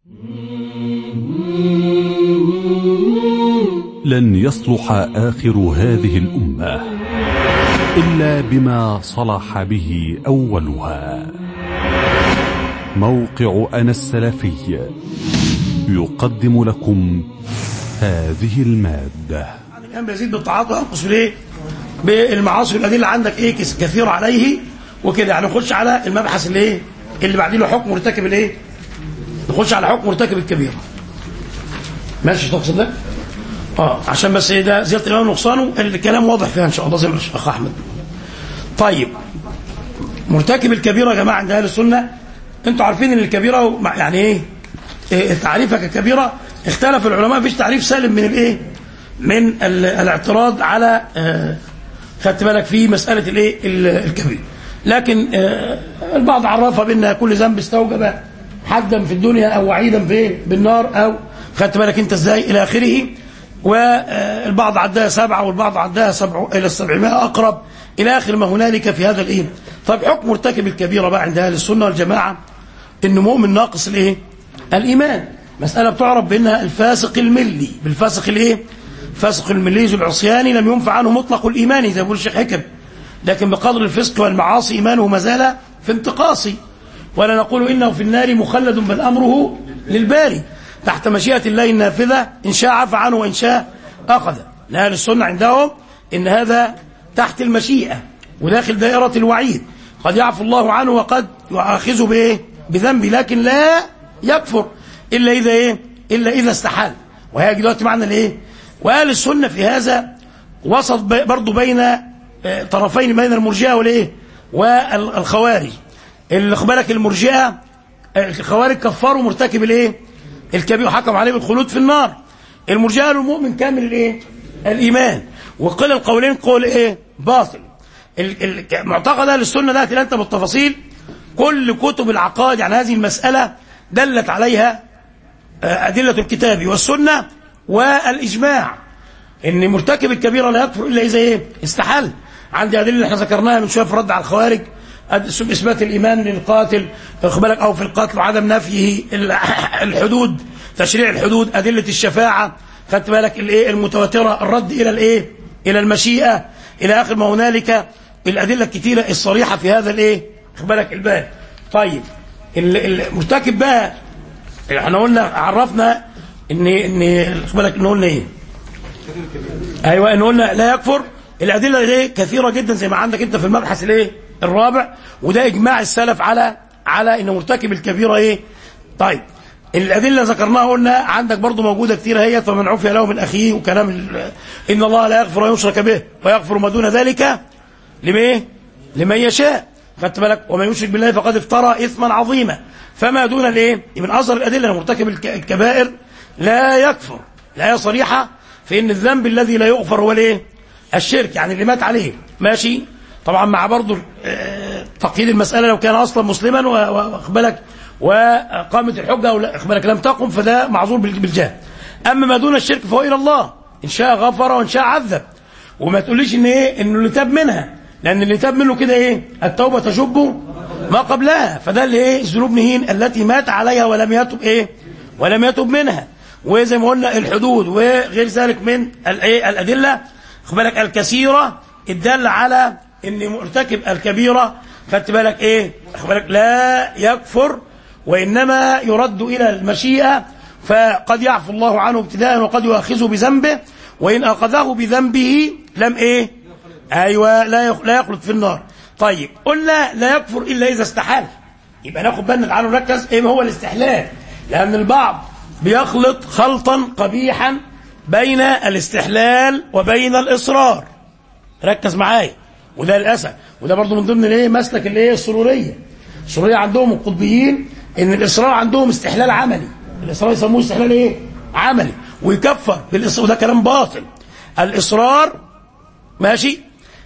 لن يصلح آخر هذه الأمة إلا بما صلح به أولها موقع أنا السلفي يقدم لكم هذه المادة كان بيزيد بالطاعات وينقص بالايه؟ بالمعاصي والادله عندك ايه كس- كثير عليه وكده يعني نخش على المبحث اللي ايه؟ اللي بعدين له حكم مرتكب الايه؟ نخش على حكم مرتكب الكبيره. ماشي تقصد ده؟ اه عشان بس ايه ده زياده الامام نقصانه الكلام واضح فيها ان شاء الله زي ما الاخ احمد. طيب مرتكب الكبيره يا جماعه عند اهل السنه انتوا عارفين ان الكبيره مع- يعني ايه؟ إيه تعريفها ككبيره اختلف العلماء مفيش تعريف سالم من الايه؟ من ال- الاعتراض على آه، خدت بالك في مساله الايه؟ ال- الكبير. لكن آه، البعض عرفها بان كل ذنب استوجب حدا في الدنيا او وعيدا في إيه؟ بالنار او خدت بالك انت ازاي الى اخره والبعض عداها سبعه والبعض عداها سبع الى السبعمائه اقرب الى اخر ما هنالك في هذا الايه؟ طيب حكم مرتكب الكبيره بقى عند اهل السنه والجماعه انه مؤمن ناقص الايه؟ الايمان مساله بتعرف بانها الفاسق الملي بالفاسق الايه؟ الفاسق الملي ذو العصيان لم ينفع عنه مطلق الايمان زي ما بيقول الشيخ حكم لكن بقدر الفسق والمعاصي ايمانه ما زال في انتقاصي ولا نقول انه في النار مخلد بل امره للباري تحت مشيئه الله النافذه ان شاء عفى عنه وان شاء اخذ اهل السنه عندهم ان هذا تحت المشيئه وداخل دائره الوعيد قد يعفو الله عنه وقد يؤاخذه بايه؟ بذنب لكن لا يكفر الا اذا ايه؟ الا اذا استحال وهي دلوقتي معنى الايه؟ واهل السنه في هذا وسط بي- برضه بين آه، طرفين بين المرجئه والايه؟ والخوارج اللي خد بالك المرجئه آه، الخوارج كفروا مرتكب الايه؟ الكبير وحكم عليه بالخلود في النار المرجئه قالوا المؤمن كامل الايه؟ الايمان وقيل القولين قول ايه؟ باطل ال- ال- معتقد اهل السنه ده هتلاقي انت بالتفاصيل كل كتب العقائد عن هذه المساله دلت عليها آه، ادله الكتاب والسنه والاجماع ان مرتكب الكبيره لا يكفر الا اذا ايه؟ استحل عندي ادله اللي احنا ذكرناها من شويه في الرد على الخوارج أد- اثبات الايمان للقاتل واخد بالك او في القتل وعدم نفيه ال- الحدود تشريع الحدود ادله الشفاعه خدت بالك الايه المتواتره الرد الى الايه؟ الى المشيئه الى اخر ما هنالك الادله الكثيره الصريحه في هذا الايه؟ خد بالك الباب طيب ال- المرتكب بقى احنا قلنا عرفنا ان ان خد بالك ان قلنا ايه؟ ايوه ان قلنا لا يكفر الادله ايه كثيره جدا زي ما عندك انت في المبحث الايه الرابع وده اجماع السلف على على ان مرتكب الكبيره ايه طيب الادله اللي ذكرناها قلنا عندك برضو موجوده كتير هي فمن عفي له من اخيه وكلام ال- ان الله لا يغفر ان يشرك به ويغفر ما دون ذلك لمن ايه لمن يشاء خدت بالك ومن يشرك بالله فقد افترى اثما عظيما فما دون الايه من اصغر الادله ان مرتكب الك- الكبائر لا يكفر الايه صريحه في ان الذنب الذي لا يغفر هو الايه الشرك يعني اللي مات عليه ماشي طبعا مع برضه آه، تقييد المساله لو كان اصلا مسلما و- و- واخد بالك وقامت الحجه او لا- واخد بالك لم تقم فده معذور بال- بالجهل اما ما دون الشرك فهو الى الله ان شاء غفر وان شاء عذب وما تقوليش ان ايه انه اللي تاب منها لان اللي تاب منه كده ايه التوبه تجب ما قبلها فده اللي ايه الذنوب نهين التي مات عليها ولم يتب ايه ولم يتب منها وزي ما قلنا الحدود وغير ذلك من الايه الادله خد بالك الكثيره الداله على ان مرتكب الكبيره خدت بالك ايه خد بالك لا يكفر وانما يرد الى المشيئه فقد يعفو الله عنه ابتداء وقد يؤاخذه بذنبه وان اخذه بذنبه لم ايه ايوه لا يخ- لا يخلد في النار طيب قلنا لا يكفر الا اذا استحال يبقى ناخد بالنا تعالوا نركز ايه هو الاستحلال لان البعض بيخلط خلطا قبيحا بين الاستحلال وبين الاصرار ركز معايا وده للاسف وده برضو من ضمن الايه مسلك الايه السروريه السروريه عندهم القطبيين ان الاصرار عندهم استحلال عملي الاصرار يسموه استحلال ايه عملي ويكفر بالاصرار وده كلام باطل الاصرار ماشي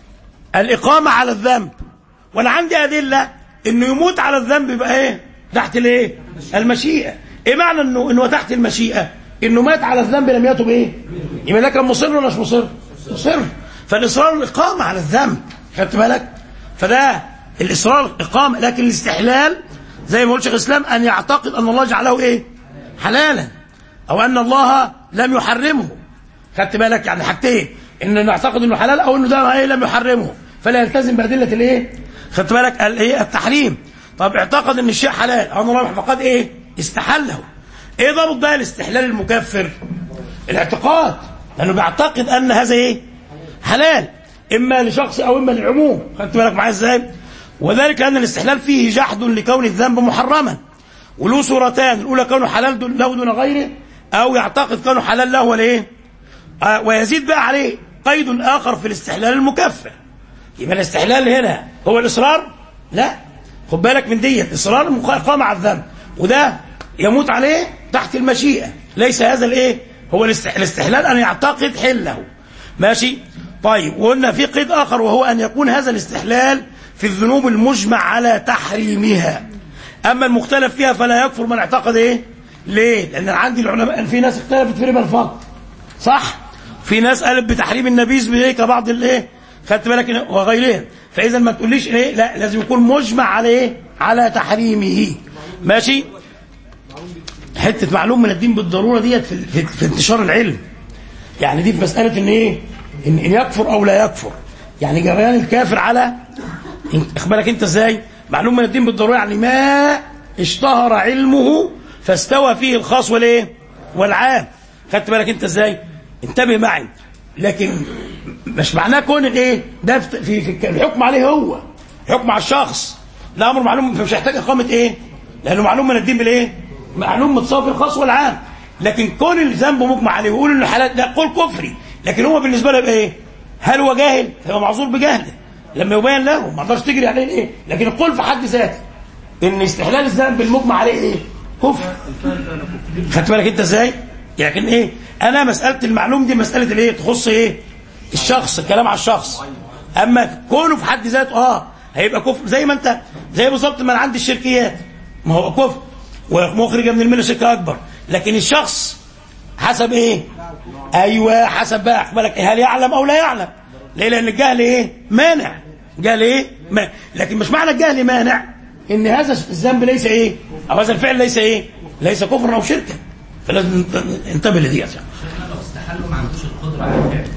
الإقامة على الذنب وأنا عندي أدلة إنه يموت على الذنب يبقى إيه؟ تحت الإيه؟ المشيئة. إيه معنى إنه إنه تحت المشيئة؟ إنه مات على الذنب لم يتب إيه؟ يبقى ده كان مصر ولا مش مصر؟ مصر. فالإصرار الإقامة على الذنب. خدت بالك؟ فده الإصرار الإقامة لكن الاستحلال زي ما قلت شيخ الإسلام أن يعتقد أن الله جعله إيه؟ حلالا او ان الله لم يحرمه خدت بالك يعني حاجتين ان نعتقد انه حلال او انه ده ايه لم يحرمه فلا يلتزم بادله الايه خدت بالك الايه التحريم طب اعتقد ان الشيء حلال او الله فقد ايه استحله ايه ضابط بقى الاستحلال المكفر الاعتقاد لانه بيعتقد ان هذا ايه حلال اما لشخص او اما للعموم خدت بالك معايا ازاي وذلك ان الاستحلال فيه جحد لكون الذنب محرما وله صورتان الاولى كونه حلال دون- له دون غيره او يعتقد كونه حلال له ولا ايه آه ويزيد بقى عليه قيد اخر في الاستحلال المكفر يبقى الاستحلال هنا هو الاصرار لا خد بالك من دي اصرار اقامه على الذنب وده يموت عليه تحت المشيئه ليس هذا الايه هو الاست- الاستحلال ان يعتقد حله ماشي طيب وقلنا في قيد اخر وهو ان يكون هذا الاستحلال في الذنوب المجمع على تحريمها اما المختلف فيها فلا يكفر من اعتقد ايه ليه لان عندي العلماء في ناس اختلفت في ربا الفضل صح في ناس قالت بتحريم النبيذ بايه كبعض الايه خدت بالك إن- وغيرهم فاذا ما تقوليش ايه لا لازم يكون مجمع على ايه على تحريمه ماشي حته معلوم من الدين بالضروره ديت في, في, في انتشار العلم يعني دي في مساله ان ايه ان, إن يكفر او لا يكفر يعني جريان الكافر على إن- اخبارك انت ازاي معلوم من الدين بالضروره يعني ما اشتهر علمه فاستوى فيه الخاص والايه والعام خدت بالك انت ازاي انتبه معي لكن مش معناه كون الايه ده في, في, في الحكم عليه هو حكم على الشخص لا امر معلوم فمش هيحتاج اقامه ايه لانه معلوم من الدين بالايه معلوم متصافي الخاص والعام لكن كون الذنب مجمع عليه ويقول انه حلال ده قول كفري لكن هو بالنسبه له يبقى ايه هل هو جاهل فهو معذور بجهله لما يبين له ما اقدرش تجري عليه ايه لكن القول في حد ذاته ان استحلال الذنب المجمع عليه ايه كفر خدت بالك انت ازاي لكن ايه انا مساله المعلوم دي مساله الايه تخص ايه الشخص الكلام على الشخص اما كونه في حد ذاته اه هيبقى كفر زي ما انت زي بالظبط ما انا عندي الشركيات ما هو كفر ومخرجه من المله شركه اكبر لكن الشخص حسب ايه ايوه حسب بقى خد بالك هل يعلم او لا يعلم ليه لان الجهل ايه مانع جهل ايه ما. لكن مش معنى الجهل مانع ان هذا الذنب ليس ايه او هذا الفعل ليس ايه ليس كفرا او شركا فلازم انت- انتبه لدي يعني. لو استحلوا ما عندوش القدره على الفعل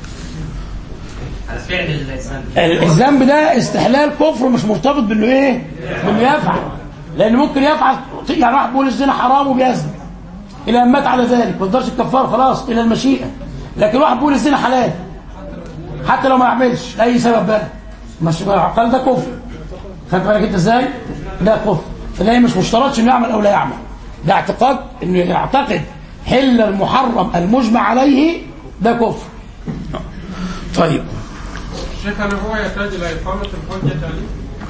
على فعل الذنب الذنب ده استحلال كفر مش مرتبط باللي ايه باللي يفعل لان ممكن يفعل يعني واحد بيقول الزنا حرام وبيزني الى ان مات على ذلك ما تقدرش الكفاره خلاص الى المشيئه لكن واحد بيقول الزنا حلال حتى لو ما يعملش لاي سبب بقى مش قال ده كفر خدت بالك انت ازاي ده كفر فده مش مشترطش انه يعمل او لا يعمل ده اعتقاد انه يعتقد حل المحرم المجمع عليه ده كفر طيب شيخ هل هو يحتاج الى اقامه الحجه عليه؟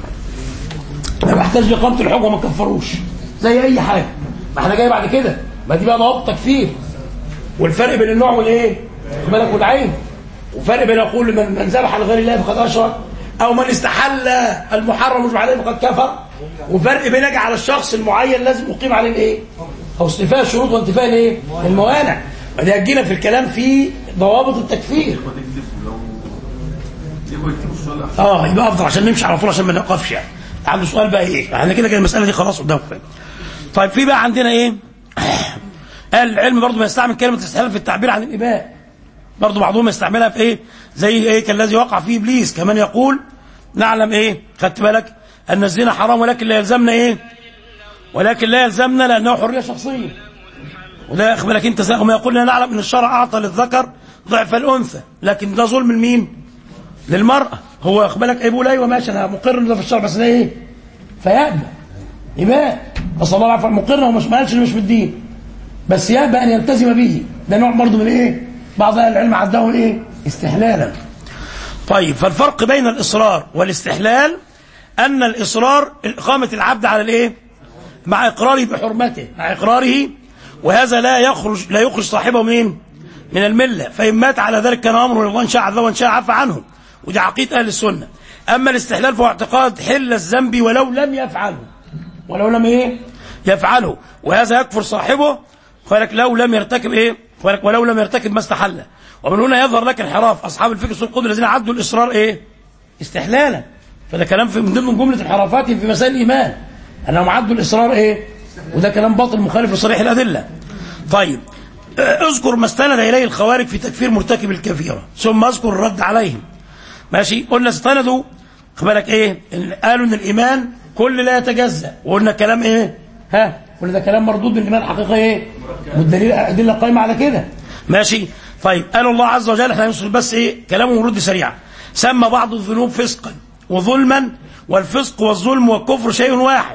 ما بحتاج لإقامة الحكم ما كفروش زي أي حاجة ما احنا جاي بعد كده ما دي بقى ضوابط تكفير والفرق بين النوع والإيه؟ خد بالك والعين وفرق بين أقول من من ذبح لغير الله فقد أشرك أو من استحل المحرم مش عليه فقد كفر وفرق بين أجي على الشخص المعين لازم أقيم عليه الإيه؟ أو استيفاء الشروط وانتفاء الإيه؟ الموانع ما دي هتجينا في الكلام في ضوابط التكفير اه يبقى افضل عشان نمشي على طول عشان ما نوقفش يعني عنده سؤال بقى ايه احنا كده كده المساله دي خلاص قدامكم طيب في بقى عندنا ايه قال العلم برضه بيستعمل كلمه الاستحلال في التعبير عن الاباء برضه بعضهم يستعملها في ايه زي ايه كالذي وقع فيه ابليس كمان يقول نعلم ايه خدت بالك ان الزنا حرام ولكن لا يلزمنا ايه ولكن لا يلزمنا لانه حريه شخصيه وده اخد بالك انت زي ما يقول نعلم ان الشرع اعطى للذكر ضعف الانثى لكن ده ظلم لمين للمرأة هو واخد بالك يقول ايوه ماشي انا مقر ان ده في الشرع بس ده ايه فيأبى يبقى اصل الله عارف مقر ومش ما قالش إنه مش في الدين بس يأبى ان يلتزم به ده نوع برضه من ايه بعض اهل العلم عداه ايه استحلالا طيب فالفرق بين الاصرار والاستحلال ان الاصرار اقامه العبد على الايه مع اقراره بحرمته مع اقراره وهذا لا يخرج لا يخرج صاحبه منين من المله فان مات على ذلك كان امره الله ان شاء عذبه وان شاء عفى عنه ودي عقيده اهل السنه اما الاستحلال فهو اعتقاد حل الذنب ولو لم يفعله ولو لم ايه يفعله وهذا يكفر صاحبه فلك لو لم يرتكب ايه فلك ولو لم يرتكب ما استحل ومن هنا يظهر لك انحراف اصحاب الفكر سوء القدر الذين عدوا الاصرار ايه استحلالا فده كلام في من ضمن جمله انحرافاتهم في مسائل الايمان انهم عدوا الاصرار ايه وده كلام باطل مخالف لصريح الادله طيب آه، اذكر ما استند اليه الخوارج في تكفير مرتكب الكبيره ثم اذكر الرد عليهم ماشي قلنا استندوا خد بالك ايه إن قالوا ان الايمان كل لا يتجزا وقلنا كلام ايه ها قلنا ده كلام مردود بالايمان حقيقه ايه والدليل ادله قائمه على كده ماشي طيب قال الله عز وجل احنا هنوصل بس ايه كلامه ورد سريعا سمى بعض الذنوب فسقا وظلما والفسق والظلم والكفر شيء واحد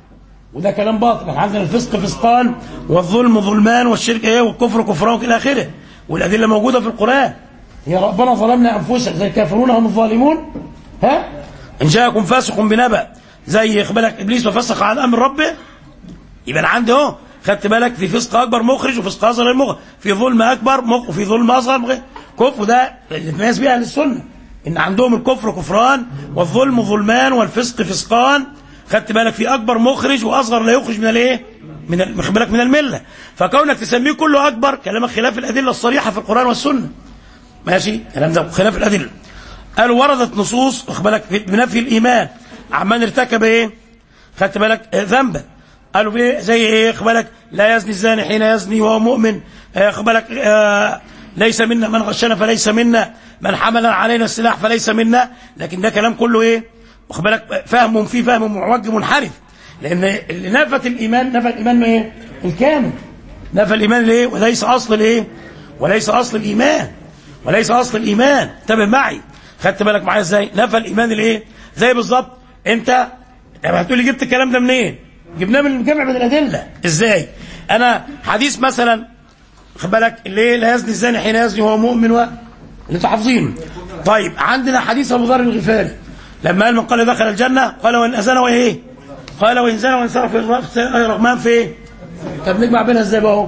وده كلام باطل احنا عندنا الفسق فسقان والظلم ظلمان والشرك ايه والكفر كفران الى اخره والادله موجوده في القران يا ربنا ظلمنا انفسنا زي الكافرون هم الظالمون ها ان جاءكم فاسق بنبأ زي بالك ابليس وفسق عن امر ربه يبقى انا عندي اهو خدت بالك في فسق اكبر مخرج وفسق اصغر غير مخرج في ظلم اكبر مخ وفي ظلم اصغر غير كفر ده اللي الناس بيها اهل السنه ان عندهم الكفر كفران والظلم ظلمان والفسق فسقان خدت بالك في اكبر مخرج واصغر لا يخرج من الايه من ال- خد بالك من المله فكونك تسميه كله اكبر كلامك خلاف الادله الصريحه في القران والسنه ماشي كلام ده خلاف الادله قالوا وردت نصوص واخد بالك في- بنفي الايمان عمن ارتكب ايه خدت بالك آه، ذنبا قالوا بايه زي ايه خد بالك لا يزني الزاني حين يزني وهو مؤمن آه، خد بالك آه، ليس منا من غشنا فليس منا من حمل علينا السلاح فليس منا لكن ده كلام كله ايه واخد بالك فهم فيه فهم معوج منحرف لان اللي نفت الايمان نفى الايمان ايه الكامل نفى الايمان ليه وليس اصل الايه وليس اصل الايمان وليس اصل الايمان انتبه معي خدت بالك معايا ازاي نفى الايمان الايه زي بالظبط انت طب هتقول لي جبت الكلام ده منين جبناه من جمع من الادله ازاي انا حديث مثلا خد بالك اللي لا يزني الزاني حين يزني وهو مؤمن و... اللي انتوا حافظينه طيب عندنا حديث ابو ذر الغفاري لما قال من قال دخل الجنه قال وان اذن وايه قال وان زنى وان سرق في رغمان في ايه طب نجمع بينها ازاي بقى اهو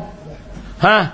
ها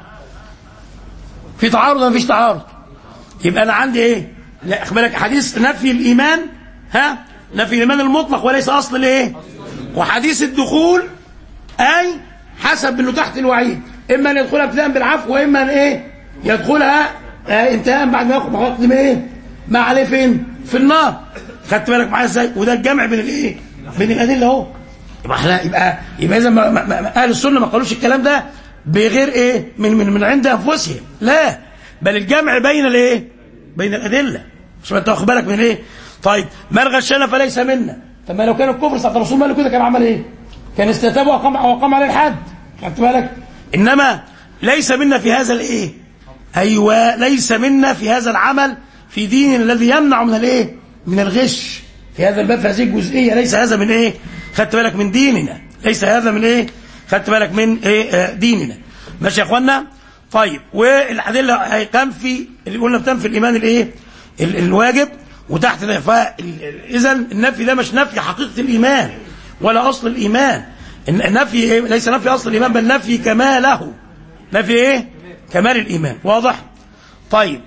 في تعارض ولا مفيش تعارض يبقى انا عندي ايه لا خد بالك حديث نفي الايمان ها نفي الايمان المطلق وليس اصل الايه وحديث الدخول اي حسب انه تحت الوعيد اما ان يدخلها ابتداء بالعفو واما ان ايه يدخلها آه انتهاء بعد ما ياخد مقدم ايه ما عليه فين في النار خدت بالك معايا ازاي وده الجمع بين الايه بين الادله اهو يبقى احنا يبقى يبقى اذا ما- ما- ما- اهل السنه ما قالوش الكلام ده بغير ايه من من من عند انفسهم لا بل الجمع بين الايه بين الادله مش انت واخد بالك من ايه طيب من غشنا فليس منا طب ما لو كان الكفر ساعه الرسول ماله كده كان عمل ايه كان استتاب وقام وقام عليه الحد خدت بالك انما ليس منا في هذا الايه ايوه ليس منا في هذا العمل في دين الذي يمنع من الايه من الغش في هذا الباب في هذه الجزئيه ليس هذا من ايه خدت بالك من ديننا ليس هذا من ايه خدت بالك من ايه آه، ديننا ماشي يا اخوانا طيب والادله هي تنفي اللي قلنا بتنفي الايمان الايه ال- الواجب وتحت ده اذا النفي ده مش نفي حقيقه الايمان ولا اصل الايمان الن- النفي إيه؟ ليس نفي اصل الايمان بل نفي كماله نفي ايه كمال الايمان واضح طيب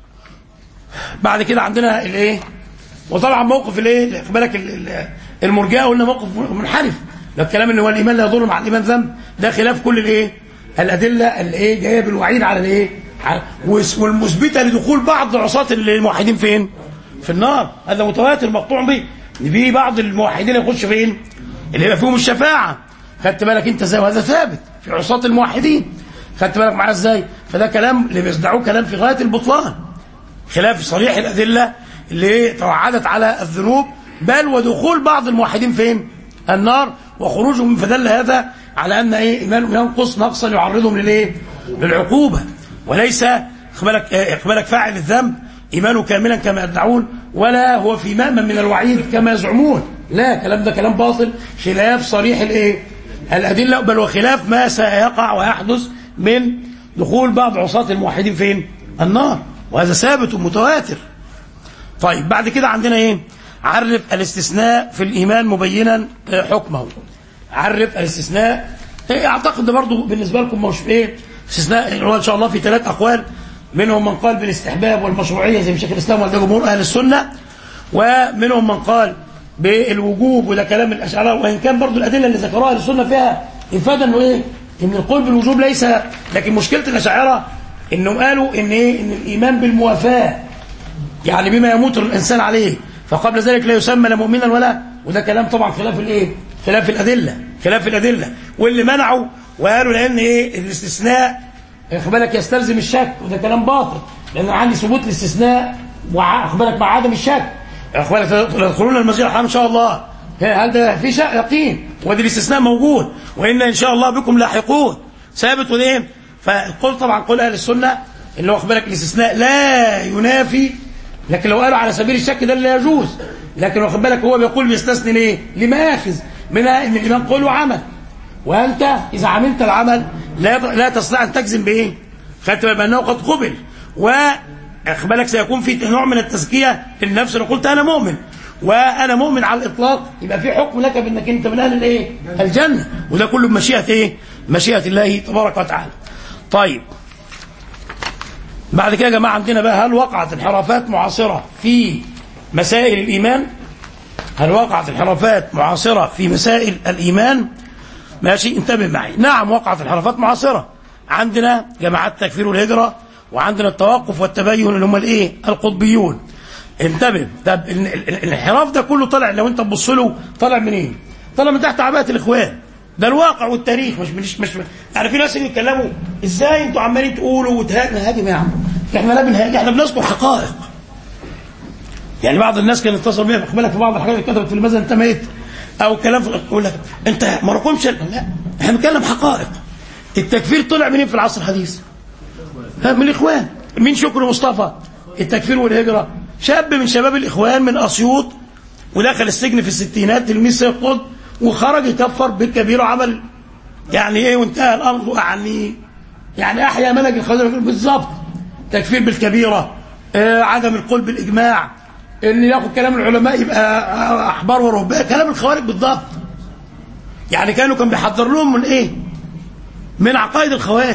بعد كده عندنا الايه وطبعا موقف الايه خد بالك ال- ال- المرجئه قلنا موقف منحرف ده الكلام اللي هو الايمان لا يضر مع الايمان ذنب ده خلاف كل الايه الادله اللي ايه جايه بالوعيد على الايه على- والس- والمثبته لدخول بعض عصاة الموحدين فين في النار هذا متواتر مقطوع به ان في بعض الموحدين يخش فين اللي يبقى فيهم الشفاعه خدت بالك انت ازاي وهذا ثابت في عصاة الموحدين خدت بالك معاه ازاي فده كلام اللي بيصدعوه كلام في غايه البطلان خلاف صريح الأدلة اللي توعدت على الذنوب بل ودخول بعض الموحدين فين النار وخروجهم فدل هذا على أن إيه إيمانهم ينقص نقصا يعرضهم للإيه للعقوبة وليس اقبلك اقبلك فاعل الذنب إيمانه كاملا كما يدعون ولا هو في مأمن من الوعيد كما يزعمون لا كلام ده كلام باطل خلاف صريح الإيه الأدلة بل وخلاف ما سيقع ويحدث من دخول بعض عصاة الموحدين فين النار وهذا ثابت ومتواتر طيب بعد كده عندنا ايه عرف الاستثناء في الايمان مبينا آه، حكمه عرف الاستثناء إيه اعتقد ده برضه بالنسبه لكم مش ايه استثناء هو ان شاء الله في ثلاث اقوال منهم من قال بالاستحباب والمشروعيه زي شيخ الاسلام وده جمهور اهل السنه ومنهم من قال بالوجوب وده كلام الاشاعره وان كان برضه الادله اللي ذكروها اهل السنه فيها افاده انه ايه ان القول بالوجوب ليس لكن مشكله الاشاعره انهم قالوا ان ايه ان الايمان بالموافاه يعني بما يموت الانسان عليه فقبل ذلك لا يسمى لا مؤمنا ولا وده كلام طبعا خلاف الايه خلاف الادله خلاف الادله واللي منعوا وقالوا لان ايه الاستثناء خد بالك يستلزم الشك وده كلام باطل لان عندي ثبوت الاستثناء وخد بالك مع عدم الشك خد بالك تدخلون المسجد الحرام ان شاء الله هل ده في شك يقين وادي الاستثناء موجود وان ان شاء الله بكم لاحقون ثابت وليه فقل طبعا قول اهل السنه اللي هو خد بالك الاستثناء لا ينافي لكن لو قالوا على سبيل الشك ده لا يجوز لكن واخد بالك هو بيقول بيستثني ليه لماخذ منها ان الامام قول وعمل وانت اذا عملت العمل لا لا تستطيع ان تجزم بايه خدت بالك بانه قد قبل واخد بالك سيكون في نوع من التزكيه للنفس انا قلت انا مؤمن وانا مؤمن على الاطلاق يبقى في حكم لك بانك انت من اهل الايه الجنه وده كله بمشيئه ايه مشيئه الله تبارك وتعالى طيب بعد كده يا جماعه عندنا بقى هل وقعت انحرافات معاصره في مسائل الايمان هل وقعت انحرافات معاصره في مسائل الايمان ماشي انتبه معي نعم وقعت انحرافات معاصره عندنا جماعات تكفير والهجره وعندنا التوقف والتبين اللي هم الايه القطبيون انتبه طب ال- ال- الانحراف ده كله طالع لو انت تبص له طالع منين إيه؟ طالع من تحت عباءه الاخوان ده الواقع والتاريخ مش مش مش يعني في ناس يتكلموا ازاي انتوا عمالين تقولوا وتهاجم يا عم احنا لا بنهاجم احنا بنذكر حقائق يعني بعض الناس كان اتصل بيا خد بالك في بعض الحاجات اللي كتبت في المثل انت ميت او كلام في يقول لك انت ما رقمش لا احنا بنتكلم حقائق التكفير طلع منين في العصر الحديث؟ ها من الاخوان مين شكري مصطفى التكفير والهجره شاب من شباب الاخوان من اسيوط ودخل السجن في الستينات تلميذ سيد قطب وخرج يكفر بالكبير وعمل يعني ايه وانتهى الامر يعني يعني احيا منهج الخوارج بالظبط تكفير بالكبيره آه عدم القول بالاجماع ان ياخد كلام العلماء يبقى احبار ورهبان كلام الخوارج بالضبط يعني كانوا كان بيحضر لهم من ايه من عقائد الخوارج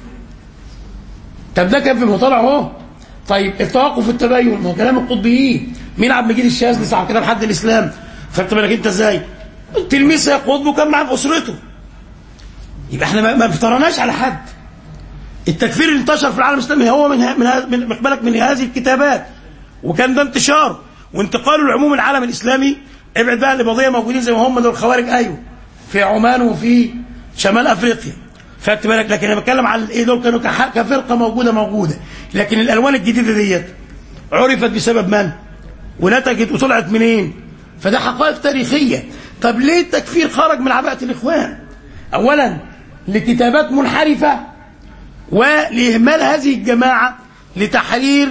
طب ده كان في المطالع اهو طيب التوقف والتبين ما هو كلام القطبيين مين عبد المجيد الشاذلي صاحب كتاب حد الاسلام خدت بالك انت ازاي التلميذ سيد قطب وكان معاه في اسرته يبقى احنا ما- ما افترناش على حد التكفير اللي انتشر في العالم الاسلامي هو من ه- من ه- من من بالك من هذه الكتابات وكان ده انتشار وانتقاله لعموم العالم الاسلامي ابعد بقى الاباضيه موجودين زي ما هم دول الخوارج ايوه في عمان وفي شمال افريقيا خدت بالك لكن انا بتكلم على ايه دول كانوا كح- كفرقه موجوده موجوده لكن الالوان الجديده ديت عرفت بسبب من؟ ونتجت وطلعت منين؟ فده حقائق تاريخيه طب ليه التكفير خرج من عباءه الاخوان؟ اولا لكتابات منحرفه ولإهمال هذه الجماعة لتحرير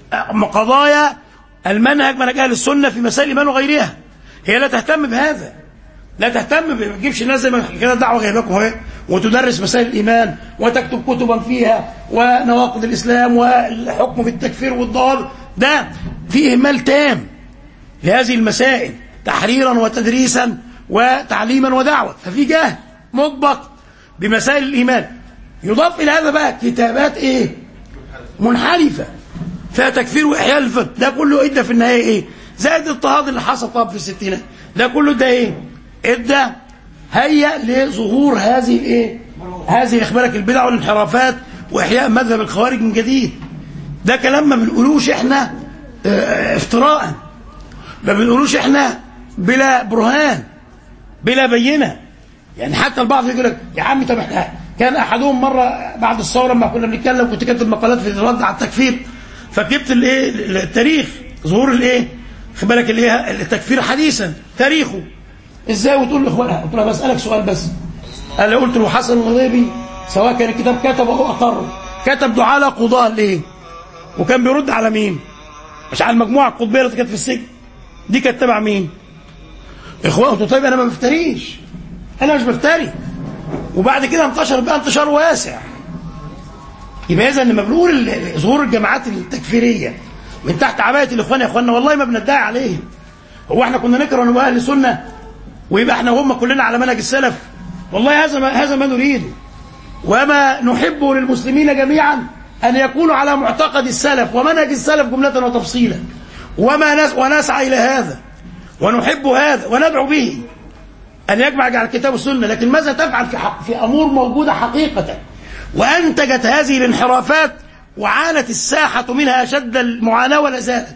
قضايا المنهج منهج أهل السنة في مسائل الإيمان وغيرها هي لا تهتم بهذا لا تهتم ب- ما تجيبش الناس زي ما كده دعوة جايباكم اهي وتدرس مسائل الإيمان وتكتب كتبا فيها ونواقض الإسلام والحكم بالتكفير والضوابط ده في إهمال تام لهذه المسائل تحريرا وتدريسا وتعليما ودعوة ففي جهل مطبق بمسائل الإيمان يضاف إلى هذا بقى كتابات إيه منحرفة فيها تكفير وإحياء الفقه ده كله إدى في النهاية إيه زائد الاضطهاد اللي حصل طب في الستينات ده كله ده إيه إدى هيأ لظهور هذه الإيه هذه إخبارك البدع والانحرافات وإحياء مذهب الخوارج من جديد ده كلام ما بنقولوش إحنا اه افتراء ما بنقولوش إحنا بلا برهان بلا بينه يعني حتى البعض يقول لك يا عم طب احنا كان احدهم مره بعد الثوره لما كنا بنتكلم كنت كاتب مقالات في الرد على التكفير فجبت الايه التاريخ ظهور الايه خد بالك الايه التكفير حديثا تاريخه ازاي وتقول لاخوانها قلت له بسالك سؤال بس قال لي قلت له حسن الغيبي سواء كان الكتاب كتب او اقر كتب دعاء قضاه ليه وكان بيرد على مين مش على المجموعه القطبيه اللي كانت في السجن دي كانت تبع مين اخوان قلت له طيب انا ما بفتريش انا مش بفتري وبعد كده انتشر بقى انتشار واسع يبقى اذا لما بنقول ال- ظهور الجماعات التكفيريه من تحت عبايه الاخوان يا اخوانا والله ما بندعي عليهم هو احنا كنا نكره نبقى اهل سنه ويبقى احنا وهم كلنا على منهج السلف والله هذا ما هذا ما نريده وما نحبه للمسلمين جميعا ان يكونوا على معتقد السلف ومنهج السلف جمله وتفصيلا وما نس ونسعى الى هذا ونحب هذا وندعو به أن يجمع على الكتاب والسنة لكن ماذا تفعل في, حق في أمور موجودة حقيقة وأنتجت هذه الانحرافات وعانت الساحة منها أشد المعاناة ولا زالت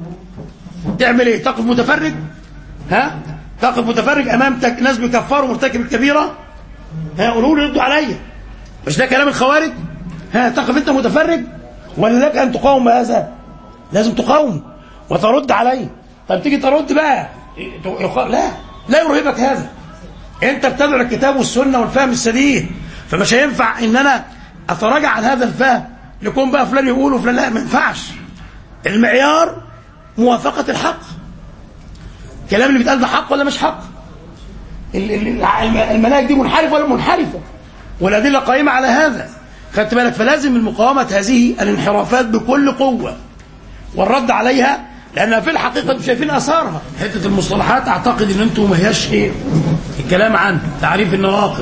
تعمل إيه تقف متفرج ها تقف متفرج أمام تك... ناس بيكفروا مرتكب الكبيرة ها قولوا لي ردوا عليا مش ده كلام الخوارج ها تقف انت متفرج ولا لك ان تقاوم هذا لازم تقاوم وترد عليه طب تيجي ترد بقى لا لا يرهبك هذا انت بتدعو الكتاب والسنه والفهم السديد فمش هينفع ان انا اتراجع عن هذا الفهم يكون بقى فلان يقول وفلان لا ما ينفعش المعيار موافقه الحق الكلام اللي بيتقال ده حق ولا مش حق ال- ال- الم- المناهج دي منحرفه ولا منحرفه والادله قائمه على هذا خدت بالك فلازم من مقاومه هذه الانحرافات بكل قوه والرد عليها لانها في الحقيقه انتم شايفين اثارها حته المصطلحات اعتقد ان انتم ما هياش ايه الكلام عن تعريف النواقض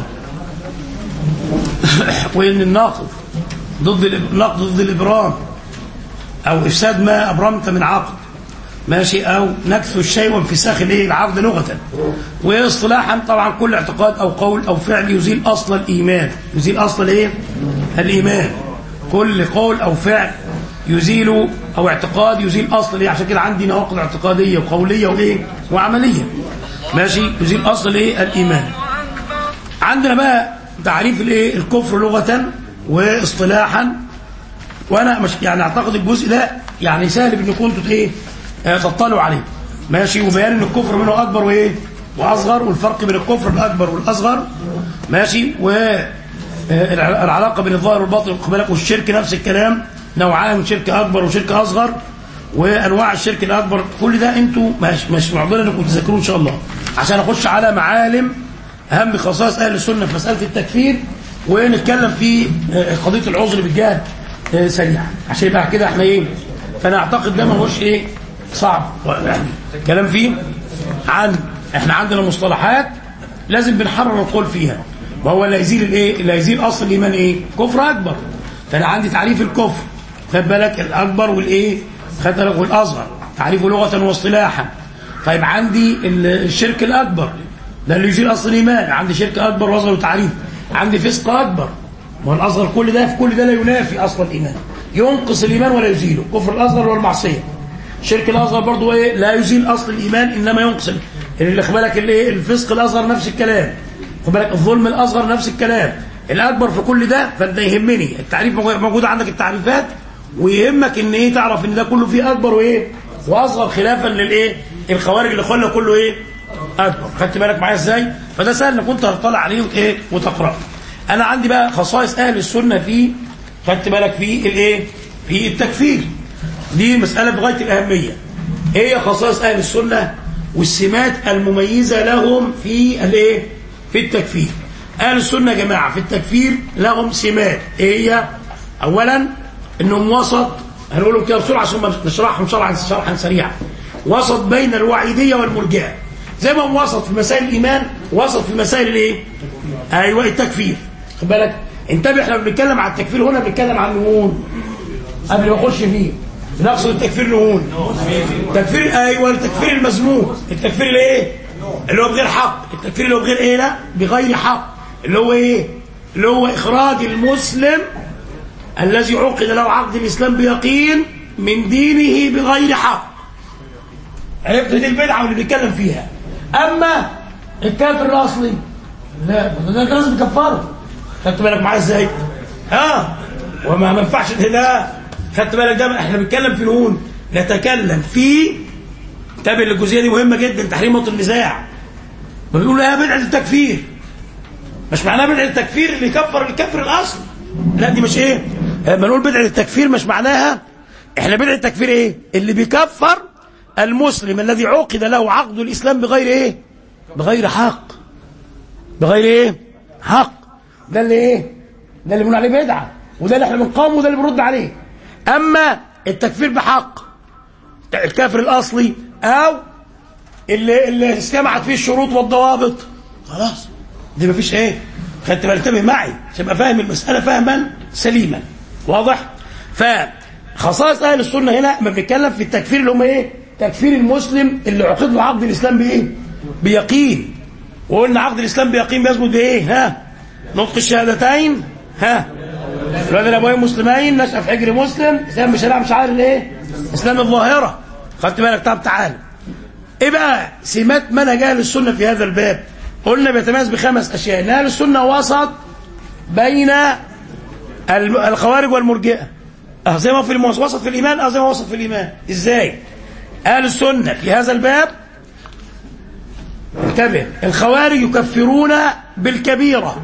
وان الناقض ضد الإب- النقد ضد الابرام او افساد ما ابرمت من عقد ماشي او نكث الشيء وانفساخ الايه العقد لغه واصطلاحا طبعا كل اعتقاد او قول او فعل يزيل اصل الايمان يزيل اصل الايه الايمان كل قول او فعل يزيل او اعتقاد يزيل اصل الايه عشان كده عندي نواقض اعتقاديه وقوليه وايه وعمليه ماشي يزيل اصل الايه الايمان عندنا بقى تعريف الايه الكفر لغه واصطلاحا وانا مش يعني اعتقد الجزء ده يعني سهل ان كنتوا ايه آه، تطلعوا عليه ماشي وبيان ان الكفر منه اكبر وايه واصغر والفرق بين الكفر الاكبر والاصغر ماشي و آه، الع- العلاقه بين الظاهر والباطن خد بالك والشرك نفس الكلام نوعان شرك اكبر وشرك اصغر وانواع الشرك الاكبر كل ده انتوا مش مش معضله انكم تذاكروه ان شاء الله عشان اخش على معالم اهم خصائص اهل السنه في مساله التكفير ونتكلم في آه، قضيه العذر بالجهل آه، سريعا عشان يبقى كده احنا ايه فانا اعتقد ده ما هوش ايه صعب يعني كلام فيه عن احنا عندنا مصطلحات لازم بنحرر القول فيها وهو اللي هيزيل الايه اللي هيزيل اصل الايمان ايه كفر اكبر فانا عندي تعريف الكفر خد بالك الاكبر والايه خد بالك والاصغر تعريفه لغه واصطلاحا طيب عندي ال- الشرك الاكبر ده اللي يزيل اصل الايمان عندي شرك اكبر واصغر وتعريف عندي فسق اكبر ما هو الاصغر كل ده في كل ده لا ينافي اصل الايمان ينقص الايمان ولا يزيله كفر الاصغر والمعصيه الشرك الاصغر برضو ايه لا يزيل اصل الايمان انما ينقص ال- اللي خد بالك الايه الفسق الاصغر نفس الكلام خد بالك الظلم الاصغر نفس الكلام الاكبر في كل ده فانت يهمني التعريف موجود- موجود عندك التعريفات ويهمك ان ايه تعرف ان ده كله فيه اكبر وايه واصغر خلافا للايه الخوارج اللي خلى كله ايه اكبر خدت بالك معايا ازاي فده سهل انك كنت تطلع عليه وايه وتقراه انا عندي بقى خصائص اهل السنه في خدت بالك في الايه في التكفير دي مساله بغايه الاهميه ايه هي خصائص اهل السنه والسمات المميزه لهم في الايه في التكفير اهل السنه يا جماعه في التكفير لهم سمات ايه هي اولا انهم وسط هنقولهم كده بسرعه ثم نشرحهم شرحا شرحا سريعا وسط بين الوعيديه والمرجئه زي ما هم وسط في مسائل الايمان وسط في مسائل الايه ايوه التكفير خد بالك انتبه احنا بنتكلم عن التكفير هنا بنتكلم عن نهون قبل ما اخش فيه بنقصد التكفير نهون تكفير ايوه التكفير المذموم التكفير الايه اللي هو بغير حق التكفير اللي هو بغير ايه لا بغير حق اللي هو ايه اللي هو اخراج المسلم الذي عقد له عقد الاسلام بيقين من دينه بغير حق عرفت دي البدعه واللي بنتكلم فيها اما الكافر الاصلي لا ده ده لازم تكفره خدت بالك معايا ازاي ها وما ما ينفعش لا خدت بالك ده احنا بنتكلم في نقول نتكلم في انتبه للجزئيه دي مهمه جدا تحريم موت النزاع ما بيقولوا يا بدعه التكفير مش معناها بدعه التكفير اللي يكفر الكفر الاصلي لا دي مش ايه لما نقول بدعه التكفير مش معناها احنا بدعه التكفير ايه اللي بيكفر المسلم الذي عقد له عقد الاسلام بغير ايه بغير حق بغير ايه حق ده اللي ايه ده اللي بنقول عليه بدعه وده اللي احنا بنقاومه وده اللي بنرد عليه اما التكفير بحق الكافر الاصلي او اللي اللي اجتمعت فيه الشروط والضوابط خلاص دي مفيش ايه خدت بالك انتبه معي عشان ابقى فاهم المساله فهما سليما واضح فخصائص اهل السنه هنا ما بنتكلم في التكفير اللي هم ايه تكفير المسلم اللي عقد له عقد الاسلام بايه بيقين وقلنا عقد الاسلام بيقين بيثبت بايه ها نطق الشهادتين ها الولد الابوين مسلمين نشأ في حجر مسلم اسلام بشريعه مش عارف الايه اسلام الظاهره خدت بالك طب تعال ايه بقى سمات منهج اهل السنه في هذا الباب قلنا بيتميز بخمس اشياء ان اهل السنه وسط بين الم- الخوارج والمرجئه اه زي ما هو في الموس- وسط في الايمان اه زي ما هو وسط في الايمان ازاي اهل السنه في هذا الباب انتبه الخوارج يكفرون بالكبيره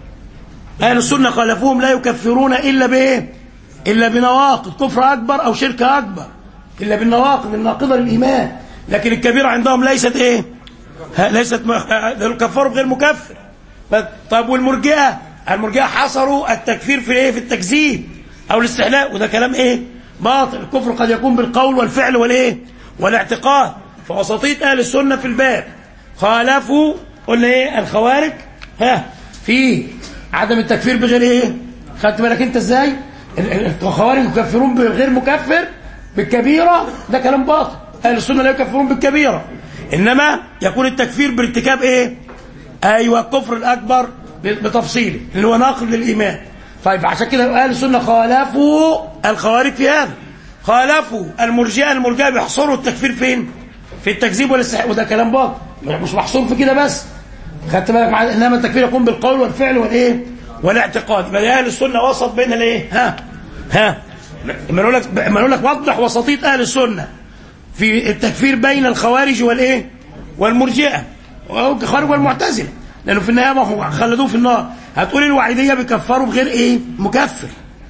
اهل السنه خالفوهم لا يكفرون الا بايه الا بنواقض كفر اكبر او شرك اكبر الا بالنواقض الناقضه للايمان لكن الكبيره عندهم ليست ايه ها- ليست م- آه، ده الكفار غير مكفر ف- طب والمرجئه المرجئه حصروا التكفير في ايه في التكذيب او الاستحلاء وده كلام ايه باطل الكفر قد يكون بالقول والفعل والايه والاعتقاد فوسطيه اهل السنه في الباب خالفوا قلنا ايه الخوارج ها في عدم التكفير بغير ايه خدت بالك انت ازاي ال- ال- الخوارج يكفرون بغير مكفر بالكبيره ده كلام باطل اهل السنه لا يكفرون بالكبيره انما يكون التكفير بارتكاب ايه ايوه الكفر الاكبر ب- بتفصيله اللي هو ناقض للايمان طيب عشان كده اهل السنه خالفوا الخوارج في هذا خالفوا المرجئه المرجئه بيحصروا التكفير فين في التكذيب والاستحقاق وده كلام باطل مش محصور في كده بس خدت بالك مع انما التكفير يكون بالقول والفعل والايه والاعتقاد يبقى اهل السنه وسط بين الايه ها ها لما اقول لك لما اقول لك وضح وسطيه اهل السنه في التكفير بين الخوارج والايه والمرجئه الخوارج والمعتزله لانه في النهايه ما هو خلدوه في النار هتقول الوعيديه بيكفروا بغير ايه مكفر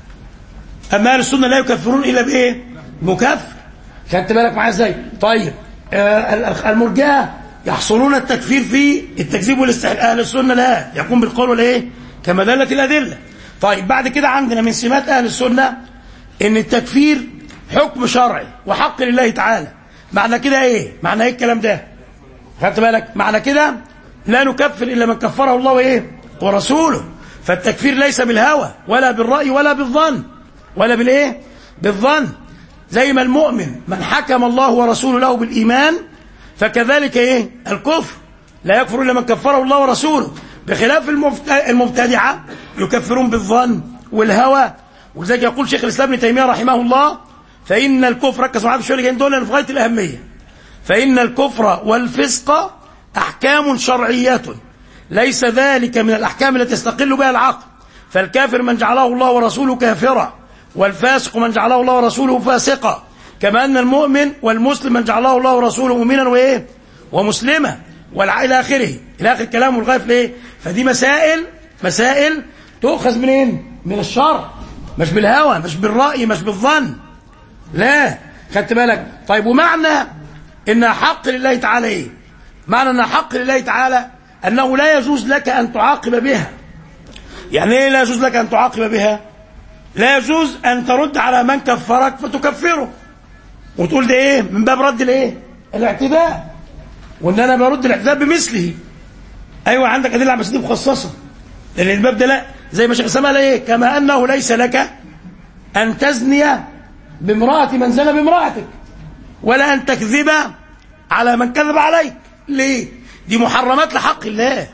اما اهل السنه لا يكفرون الا بايه مكفر خدت بالك معايا ازاي طيب آه ال- المرجئه يحصلون التكفير في التكذيب والاستحلاء اهل السنه لا يكون بالقول والايه كما دلت الادله طيب بعد كده عندنا من سمات اهل السنه ان التكفير حكم شرعي وحق لله تعالى معنى كده ايه معنى ايه الكلام ده خدت بالك معنى كده لا نكفر الا من كفره الله وايه ورسوله فالتكفير ليس بالهوى ولا بالراي ولا بالظن ولا بالايه بالظن زي ما المؤمن من حكم الله ورسوله له بالايمان فكذلك ايه الكفر لا يكفر الا من كفره الله ورسوله بخلاف المبت- المبتدعه يكفرون بالظن والهوى ولذلك يقول شيخ الاسلام ابن تيميه رحمه الله فان الكفر ركز معايا في الشويه اللي جايين دول لأن في غايه الاهميه فإن الكفر والفسق أحكام شرعية ليس ذلك من الأحكام التي يستقل بها العقل فالكافر من جعله الله ورسوله كافرا والفاسق من جعله الله ورسوله فاسقا كما أن المؤمن والمسلم من جعله الله ورسوله مؤمنا وإيه ومسلما والع... إلى آخره إلى آخر كلامه الغاية في إيه فدي مسائل مسائل تؤخذ منين من الشرع مش بالهوى مش بالرأي مش بالظن لا خدت بالك طيب ومعنى انها حق لله تعالى ايه معنى انها حق لله تعالى انه لا يجوز لك ان تعاقب بها يعني ايه لا يجوز لك ان تعاقب بها لا يجوز ان ترد على من كفرك فتكفره وتقول ده ايه من باب رد الايه الاعتداء وان انا برد الاعتداء بمثله ايوه عندك ادله بس دي مخصصه لان الباب ده لا زي ما شيخ سما ايه كما انه ليس لك ان تزني بامراه من زنى بامراتك ولا أن تكذب على من كذب عليك ليه دي محرمات لحق الله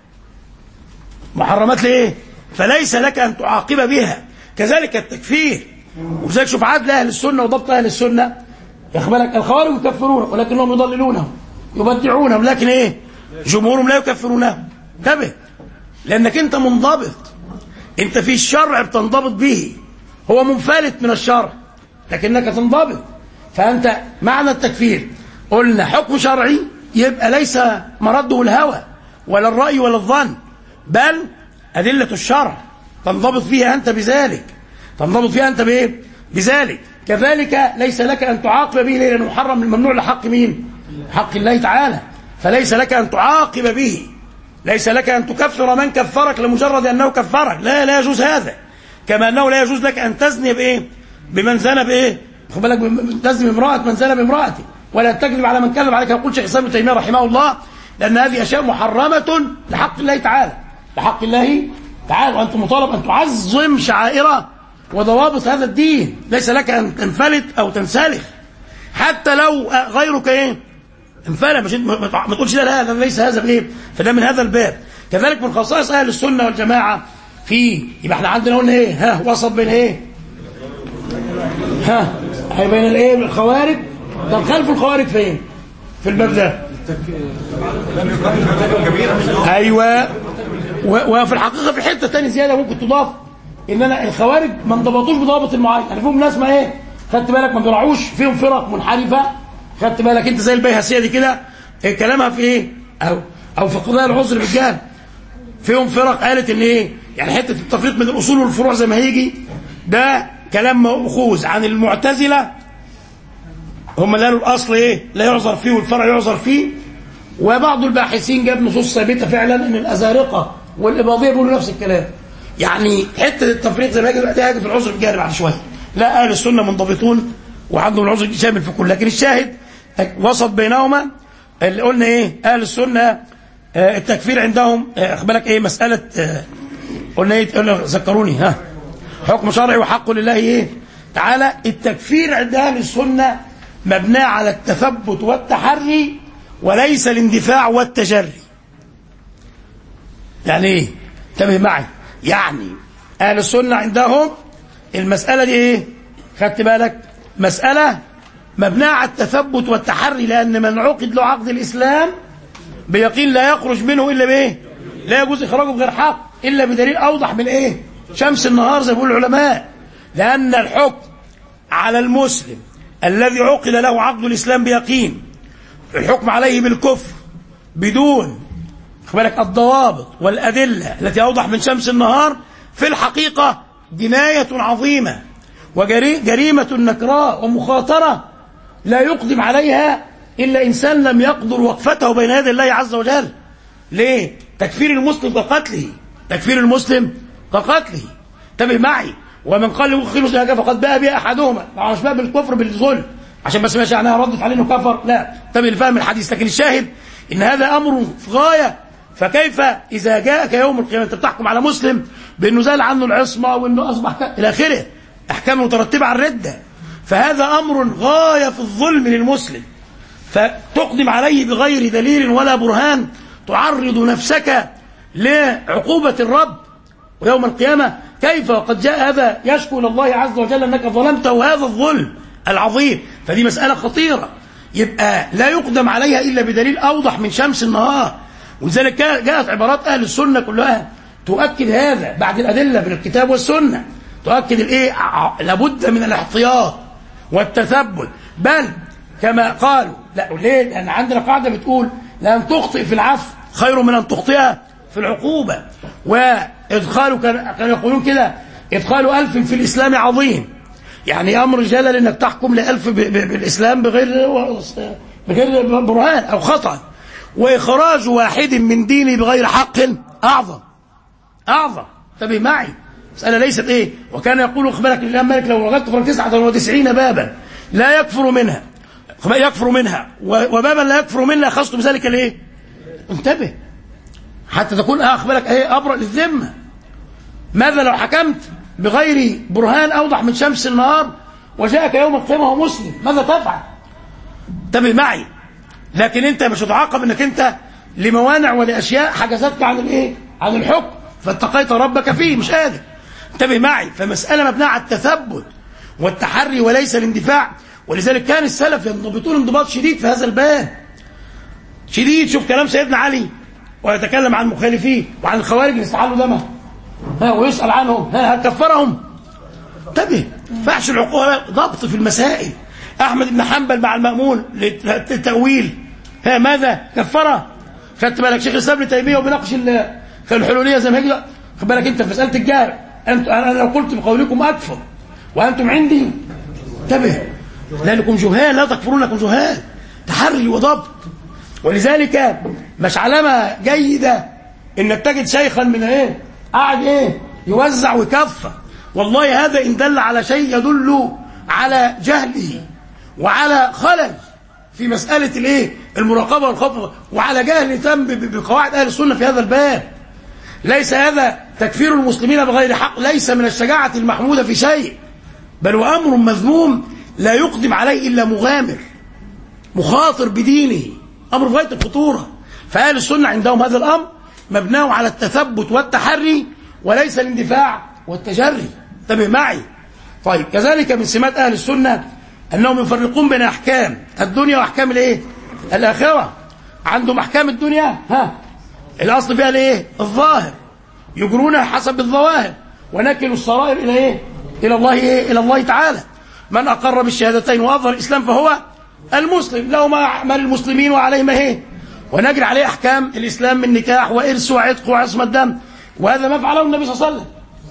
محرمات ليه فليس لك أن تعاقب بها كذلك التكفير وذلك شوف عدل أهل السنة وضبط أهل السنة ياخد بالك الخوارج يكفرون ولكنهم يضللونهم يبدعونهم لكن ايه جمهورهم لا يكفرونهم انتبه لانك انت منضبط انت في الشرع بتنضبط به هو منفلت من الشرع لكنك تنضبط فأنت معنى التكفير قلنا حكم شرعي يبقى ليس مرده الهوى ولا الرأي ولا الظن بل أدلة الشرع تنضبط فيها أنت بذلك تنضبط فيها أنت بإيه؟ بذلك كذلك ليس لك أن تعاقب به لأنه محرم الممنوع لحق مين؟ حق الله تعالى فليس لك أن تعاقب به ليس لك أن تكفر من كفرك لمجرد أنه كفرك لا لا يجوز هذا كما أنه لا يجوز لك أن تزني بإيه؟ بمن زنى بإيه؟ خد بالك تزني بامرأة من زنى بامرأته ولا تكذب على من كذب عليك يقول شيخ الإسلام ابن تيمية رحمه الله لأن هذه أشياء محرمة لحق الله تعالى لحق الله تعالى وأنت مطالب أن تعظم شعائر وضوابط هذا الدين ليس لك أن تنفلت أو تنسلخ حتى لو غيرك إيه انفلت مش ما تقولش لا لا هذا ليس هذا بإيه فده من هذا الباب كذلك من خصائص أهل السنة والجماعة في يبقى احنا عندنا قلنا ايه ها وسط بين ايه ها هي بين الايه الخوارج طب خلف الخوارج فين في الباب ده ايوه و- وفي الحقيقه في حته تاني زياده ممكن تضاف ان انا الخوارج ما انضبطوش بضابط المعين يعني فيهم ناس ما ايه خدت بالك ما بيراعوش فيهم فرق منحرفه خدت بالك انت زي البيهسيه دي كده إيه كلامها في ايه او او في قضايا العذر بالجهل فيهم فرق قالت ان ايه يعني حته التفريق بين الاصول والفروع زي ما هيجي ده كلام مأخوذ عن المعتزله هم اللي قالوا الاصل ايه لا يعذر فيه والفرع يعذر فيه وبعض الباحثين جاب نصوص ثابته فعلا ان الازارقه والاباضيه بيقولوا نفس الكلام يعني حته التفريق زي ما هيجي دلوقتي هيجي في العذر الجاري بعد شويه لا اهل السنه منضبطون وعندهم العذر شامل في كل لكن الشاهد وسط بينهما اللي قلنا ايه اهل السنه آه، التكفير عندهم آه، خد بالك ايه مساله آه، قلنا ايه قلنا ذكروني ها حكم شرعي وحق لله ايه تعالى التكفير عند اهل السنه مبنى على التثبت والتحري وليس الاندفاع والتجري يعني ايه انتبه معي يعني اهل السنه عندهم المساله دي ايه خدت بالك مساله مبناها على التثبت والتحري لان من عقد له عقد الاسلام بيقين لا يخرج منه الا بايه لا يجوز اخراجه بغير حق الا بدليل اوضح من ايه شمس النهار زي ما بيقول العلماء لان الحكم على المسلم الذي عقد له عقد الاسلام بيقين الحكم عليه بالكفر بدون خد بالك الضوابط والادله التي اوضح من شمس النهار في الحقيقه جنايه عظيمه وجريمه نكراء ومخاطره لا يقدم عليها الا انسان لم يقدر وقفته بين يدي الله عز وجل ليه تكفير المسلم كقتله تكفير المسلم كقتله انتبه معي ومن قال له خير زكاه فقد باء بها احدهما طبعا مش باء بالكفر بالظلم عشان بس ماشي عنها ردت عليه انه كفر لا انتبه لفهم الحديث لكن الشاهد ان هذا امر في غايه فكيف اذا جاءك يوم القيامه انت بتحكم على مسلم بانه زال عنه العصمه وانه اصبح ك... الى اخره احكام مترتبه على الرده فهذا امر غايه في الظلم للمسلم فتقدم عليه بغير دليل ولا برهان تعرض نفسك لعقوبة الرب ويوم القيامة كيف وقد جاء هذا يشكو إلى الله عز وجل أنك ظلمته هذا الظلم العظيم فدي مسألة خطيرة يبقى لا يقدم عليها إلا بدليل أوضح من شمس النهار ولذلك جاءت عبارات أهل السنة كلها تؤكد هذا بعد الأدلة من الكتاب والسنة تؤكد الإيه لابد من الاحتياط والتثبت بل كما قالوا لا ليه لأن عندنا قاعدة بتقول لأن تخطئ في العفو خير من أن تخطئ في العقوبة وإدخال كانوا يقولون كده إدخال ألف في الإسلام عظيم يعني أمر جلل أنك تحكم لألف بالإسلام بغير بغير برهان أو خطأ وإخراج واحد من ديني بغير حق أعظم أعظم انتبه معي مسألة ليست إيه وكان يقول أخبرك الإمام مالك لو رغبت في تسعة وتسعين بابا لا يكفر منها يكفر منها وبابا لا يكفر منها خصت بذلك الايه انتبه حتى تكون اخبرك ايه ابرأ للذمه ماذا لو حكمت بغير برهان اوضح من شمس النهار وجاءك يوم القيامه وهو مسلم ماذا تفعل انتبه معي لكن انت مش هتعاقب انك انت لموانع ولاشياء حجزتك عن الايه عن الحكم فاتقيت ربك فيه مش قادر انتبه معي فمساله مبنيه على التثبت والتحري وليس الاندفاع ولذلك كان السلف ينضبطون انضباط شديد في هذا الباب شديد شوف كلام سيدنا علي ويتكلم عن المخالفين وعن الخوارج اللي استحلوا دمه ها ويسأل عنهم ها هكفرهم انتبه فحش العقوبة ضبط في المسائل أحمد بن حنبل مع المأمون للتأويل ها ماذا كفره خدت بالك شيخ الإسلام ابن تيمية وبناقش الحلولية زي ما هيجي خد بالك أنت في مسألة الجار أنت أنا لو قلت بقولكم أكفر وأنتم عندي انتبه لأنكم جهال لا تكفرونكم جهال تحري وضبط ولذلك مش علامة جيدة انك تجد شيخا من ايه قاعد ايه يوزع ويكفر والله هذا ان دل على شيء يدل على جهله وعلى خلل في مسألة الايه المراقبة والخوف وعلى جهل تم بقواعد اهل السنة في هذا الباب ليس هذا تكفير المسلمين بغير حق ليس من الشجاعة المحمودة في شيء بل هو امر مذموم لا يقدم عليه إلا مغامر مخاطر بدينه أمر غاية الخطورة فأهل السنة عندهم هذا الأمر مبناه على التثبت والتحري وليس الاندفاع والتجري انتبه معي طيب كذلك من سمات أهل السنة أنهم يفرقون بين أحكام الدنيا وأحكام الإيه؟ الآخرة عندهم احكام الدنيا ها الاصل فيها الايه الظاهر يجرونها حسب الظواهر ونكل السرائر الى ايه الى الله ايه الى الله تعالى من اقر بالشهادتين واظهر الاسلام فهو المسلم له ما اعمال المسلمين وعليه ما هي ونجري عليه احكام الاسلام من نكاح وارث وعتق وعصمه دم وهذا ما فعله النبي صلى الله عليه وسلم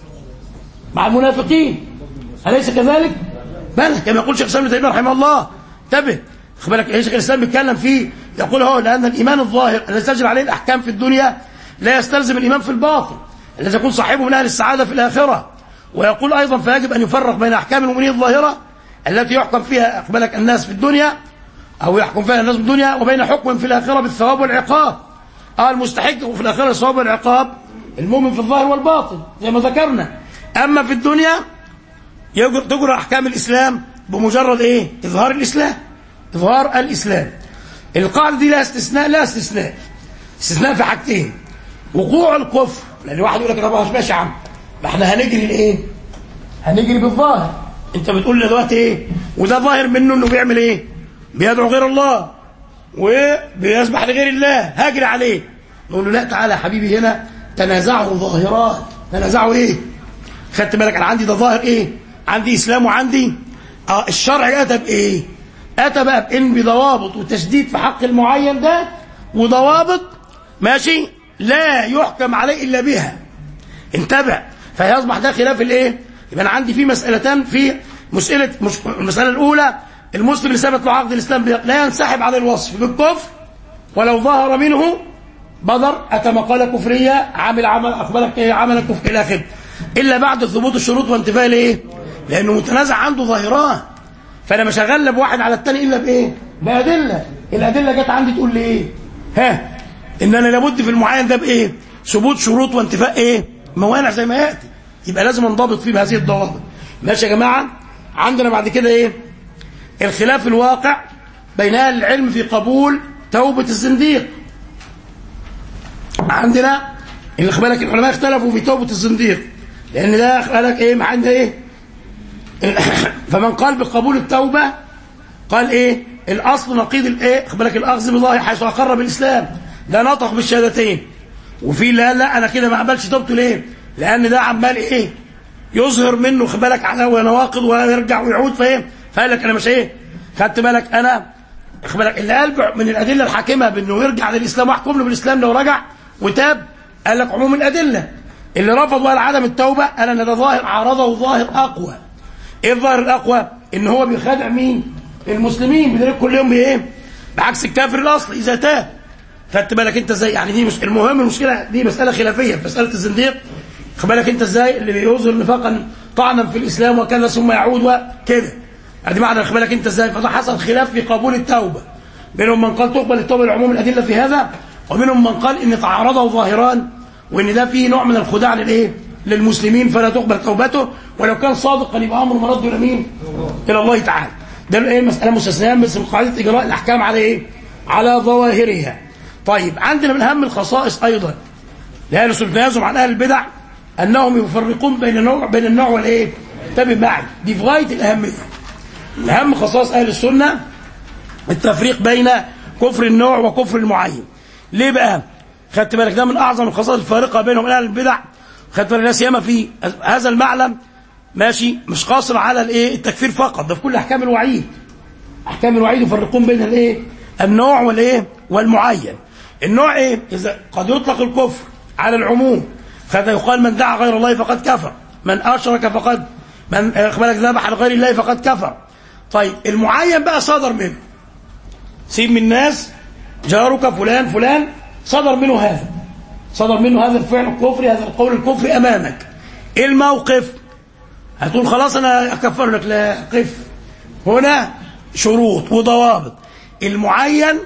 مع المنافقين أليس كذلك؟ بلى كما يقول شيخ الإسلام ابن تيمية رحمه الله انتبه خد بالك شيخ الإسلام بيتكلم فيه يقول هو لأن الإيمان الظاهر الذي تجري عليه الأحكام في الدنيا لا يستلزم الإيمان في الباطن الذي يكون صاحبه من أهل السعادة في الآخرة ويقول أيضا فيجب أن يفرق بين أحكام المؤمنين الظاهرة التي يحكم فيها خد بالك الناس في الدنيا أو يحكم فيها الناس في الدنيا وبين حكم في الآخرة بالثواب والعقاب آه المستحق في الآخرة الثواب والعقاب المؤمن في الظاهر والباطن زي ما ذكرنا أما في الدنيا يجر تجرى احكام الاسلام بمجرد ايه اظهار الاسلام اظهار الاسلام القاعده دي لا استثناء لا استثناء استثناء في حاجتين وقوع الكفر لان واحد يقول لك طب مش ماشي يا عم ما احنا هنجري لايه هنجري بالظاهر انت بتقول لي دلوقتي ايه وده ظاهر منه انه بيعمل ايه بيدعو غير الله وبيسبح لغير الله هاجري عليه نقول له لا تعالى يا حبيبي هنا تنازعوا ظاهرات تنازعوا ايه خدت بالك انا عندي ده ظاهر ايه عندي اسلام وعندي آه الشرع اتى بايه اتى بقى بان بضوابط وتشديد في حق المعين ده وضوابط ماشي لا يحكم عليه الا بها انتبه فيصبح ده خلاف الايه يبقى انا عندي في مسالتان في مساله مش المساله الاولى المسلم اللي ثبت له عقد الاسلام لا ينسحب على الوصف بالكفر ولو ظهر منه بدر اتى مقاله كفريه عامل عمل اخبرك ايه عمل كفر الى اخره الا بعد ثبوت الشروط وانتفاء الايه لانه متنازع عنده ظاهران فانا مش هغلب واحد على الثاني الا بايه بادله الادله جت عندي تقول لي ايه ها ان انا لابد في المعين ده بايه ثبوت شروط وانتفاء ايه موانع زي ما ياتي يبقى لازم انضبط فيه بهذه الضوابط ماشي يا جماعه عندنا بعد كده ايه الخلاف الواقع بين اهل العلم في قبول توبه الزنديق عندنا اللي بالك العلماء اختلفوا في توبه الزنديق لان ده بالك ايه عندنا ايه فمن قال بقبول التوبه قال ايه الاصل نقيض الايه بالك الاخذ بظاهر حيث اقر بالاسلام ده نطق بالشهادتين وفي لا لا انا كده ما اقبلش توبته ليه لان ده عمال ايه يظهر منه خد بالك على نواقض ويرجع ويعود فاهم فقال لك انا مش ايه خدت بالك انا خد بالك اللي قال من الادله الحاكمه بانه يرجع للاسلام واحكم له بالاسلام لو رجع وتاب قال لك عموم الادله اللي رفض وقال عدم التوبه قال ان ده ظاهر عارضه ظاهر اقوى ايه الظاهر الاقوى ان هو بيخادع مين المسلمين بدليل كل يوم بايه بعكس الكافر الاصلي اذا تاب خدت بالك انت ازاي يعني دي مش المهم المشكله دي مساله خلافيه في مساله الزنديق خد بالك انت ازاي اللي بيظهر نفاقا طعنا في الاسلام وكذا ثم يعود وكده ادي معنى خد بالك انت ازاي فده حصل خلاف في قبول التوبه بينهم من قال تقبل التوبه لعموم الادله في هذا ومنهم من قال ان تعارضه ظاهران وان ده فيه نوع من الخداع للايه للمسلمين فلا تقبل توبته ولو كان صادقا يبقى امره مرد الى مين الى الله تعالى ده ايه مساله مستثنيه بس من قاعده اجراء الاحكام على ايه على ظواهرها طيب عندنا من اهم الخصائص ايضا لاهل السنه يزعم عن اهل البدع انهم يفرقون بين النوع بين النوع والايه انتبه معي دي في غايه الاهميه اهم خصائص اهل السنه التفريق بين كفر النوع وكفر المعين ليه بقى خدت بالك ده من اعظم الخصائص الفارقه بينهم اهل البدع خدت بالك الناس ياما في هذا المعلم ماشي مش قاصر على الايه التكفير فقط ده في كل احكام الوعيد احكام الوعيد يفرقون بين الايه النوع والايه والمعين النوع ايه اذا قد يطلق الكفر على العموم فهذا يقال من دعا غير الله فقد كفر من اشرك فقد من بالك ذبح لغير الله فقد كفر طيب المعين بقى صدر منه سيب من الناس جارك فلان فلان صدر منه هذا صدر منه هذا الفعل الكفري هذا القول الكفري امامك ايه الموقف هتقول خلاص انا اكفر لك لا قف هنا شروط وضوابط المعين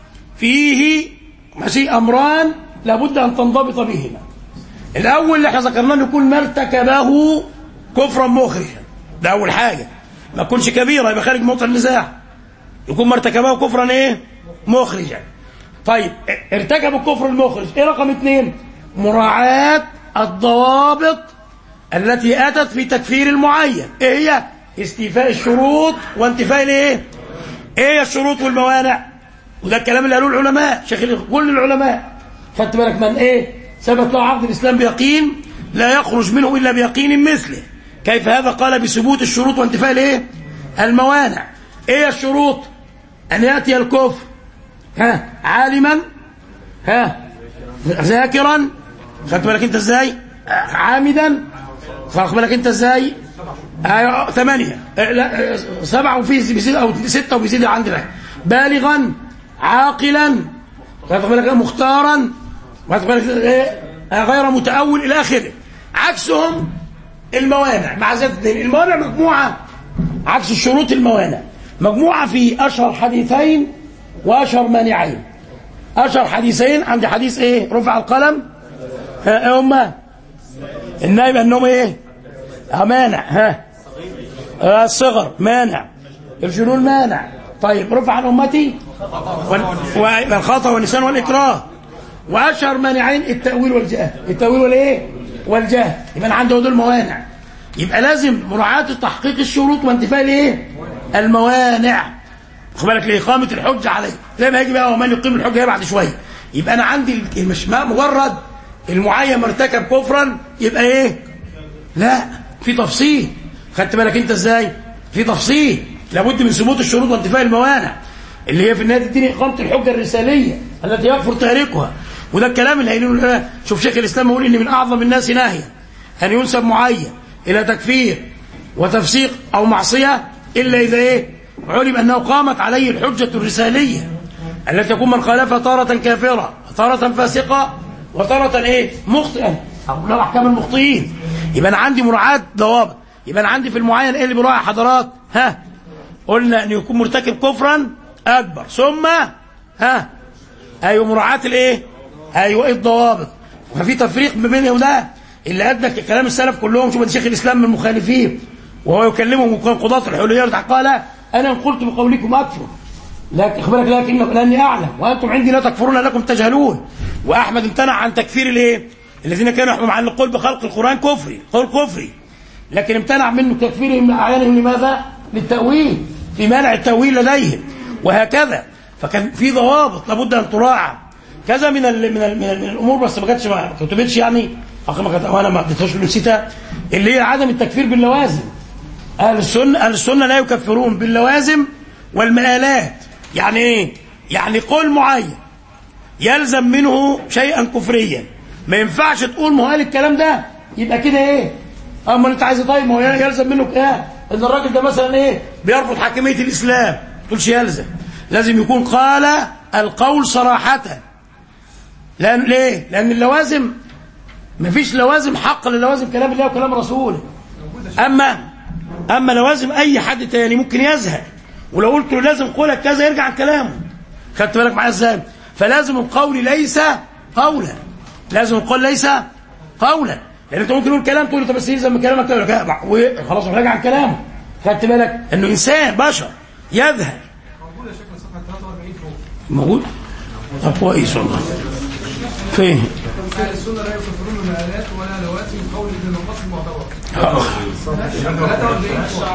فيه ماشي امران لابد ان تنضبط بهما الاول اللي احنا ذكرناه انه يكون ما ارتكبه كفرا مخرجا ده اول حاجه ما يكونش كبيره يبقى خارج موطن النزاع يكون ما ارتكبه كفرا ايه مخرجا طيب ارتكب الكفر المخرج ايه رقم اثنين مراعاة الضوابط التي اتت في تكفير المعين ايه هي استيفاء الشروط وانتفاء الايه ايه الشروط والموانع وده الكلام اللي قالوه العلماء شيخ ال- كل العلماء خدت بالك من ايه ثبت له عقد الاسلام بيقين لا يخرج منه الا بيقين مثله كيف هذا قال بثبوت الشروط وانتفاء الايه الموانع ايه الشروط ان ياتي الكفر ها عالما ها ذاكرا خدت بالك انت ازاي آه، عامدا خدت بالك انت ازاي آه، ثمانية آه، لا آه، سبعة وفي بيزيد أو ستة وبيزيد عندنا بالغا عاقلا خدت بالك مختارا خدت بالك إيه؟ آه، غير متأول إلى آخره عكسهم الموانع مع ذات الدين الموانع مجموعة عكس الشروط الموانع مجموعة في أشهر حديثين وأشهر مانعين أشهر حديثين عندي حديث إيه رفع القلم ها إيه هما النائب أنهم إيه آه، مانع ها آه، الصغر مانع الجنون مانع طيب رفع عن أمتي وال- والخطأ والنسيان والإكراه وأشهر مانعين التأويل والجهل التأويل والإيه والجهل يبقى أنا عندي دول موانع يبقى لازم مراعاة تحقيق الشروط وانتفاء الإيه الموانع خد بالك لإقامة الحجة عليه زي ما هيجي بقى ومن يقيم الحجة هي بعد شوية يبقى أنا عندي مش مجرد المعين مرتكب كفرا يبقى إيه لا في تفصيل خدت بالك انت ازاي في تفصيل لابد من ثبوت الشروط وانتفاء الموانع اللي هي في النهايه تديني اقامه الحجه الرساليه التي يكفر تاركها وده الكلام اللي هيقولوا لنا شوف شيخ الاسلام يقول ان من اعظم الناس نهيا ان ينسب معين الى تكفير وتفسيق او معصيه الا اذا ايه علم انه قامت عليه الحجه الرساليه التي يكون من خالفها تاره كافره وتاره فاسقه وتاره ايه مخطئا او له احكام المخطئين يبقى انا عندي مراعاه ضوابط يبقى انا عندي في المعين ايه اللي بيراعي حضرات ها قلنا ان يكون مرتكب كفرا اكبر ثم ها ايوه مراعاه الايه ايوه ايه الضوابط ففي تفريق ما بين وده اللي ادى كلام السلف كلهم شوف شيخ الاسلام من المخالفين وهو يكلمهم وكان قضاة الحلية قال انا ان قلت بقولكم اكفر لكن خبرك لكن لاني اعلم وانتم عندي لا تكفرون لكم تجهلون واحمد امتنع عن تكفير الايه الذين كانوا يحكمون عن القول بخلق القران كفري قول كفري لكن امتنع من تكفيرهم اعيانهم لماذا للتاويل في مانع التاويل لديهم وهكذا فكان في ضوابط لابد ان تراعى كذا من ال من ال من, ال من الامور بس ما كانتش ما كتبتش يعني أخي ما كانت وانا ما اديتهاش نسيتها اللي هي عدم التكفير باللوازم اهل السنه اهل السنه لا يكفرون باللوازم والمآلات يعني ايه يعني قول معين يلزم منه شيئا كفريا ما ينفعش تقول ما هو قال الكلام ده يبقى كده ايه اما انت عايز طيب ما هو يلزم منه ايه ان الراجل ده مثلا ايه بيرفض حاكميه الاسلام ما تقولش يلزم لازم يكون قال القول صراحه لان ليه لان اللوازم ما فيش لوازم حق للوازم كلام الله وكلام رسوله اما اما لوازم اي حد تاني ممكن يزهق ولو قلت له لازم قولك كذا يرجع عن كلامه خدت بالك معايا ازاي فلازم القول ليس قولا لازم القول ليس قولا لان انت ممكن تقول كلام تقول له طب بس يلزم من كلامك تقول لك لا، وخلاص راجع عن كلامه خدت بالك انه انسان بشر يذهب موجود يا شيخنا صفحه 43 فوق موجود طب كويس والله فين اهل السنه لا يكفرون المآلات ولا لوازم قول ابن القاسم المعتبر 43 فوق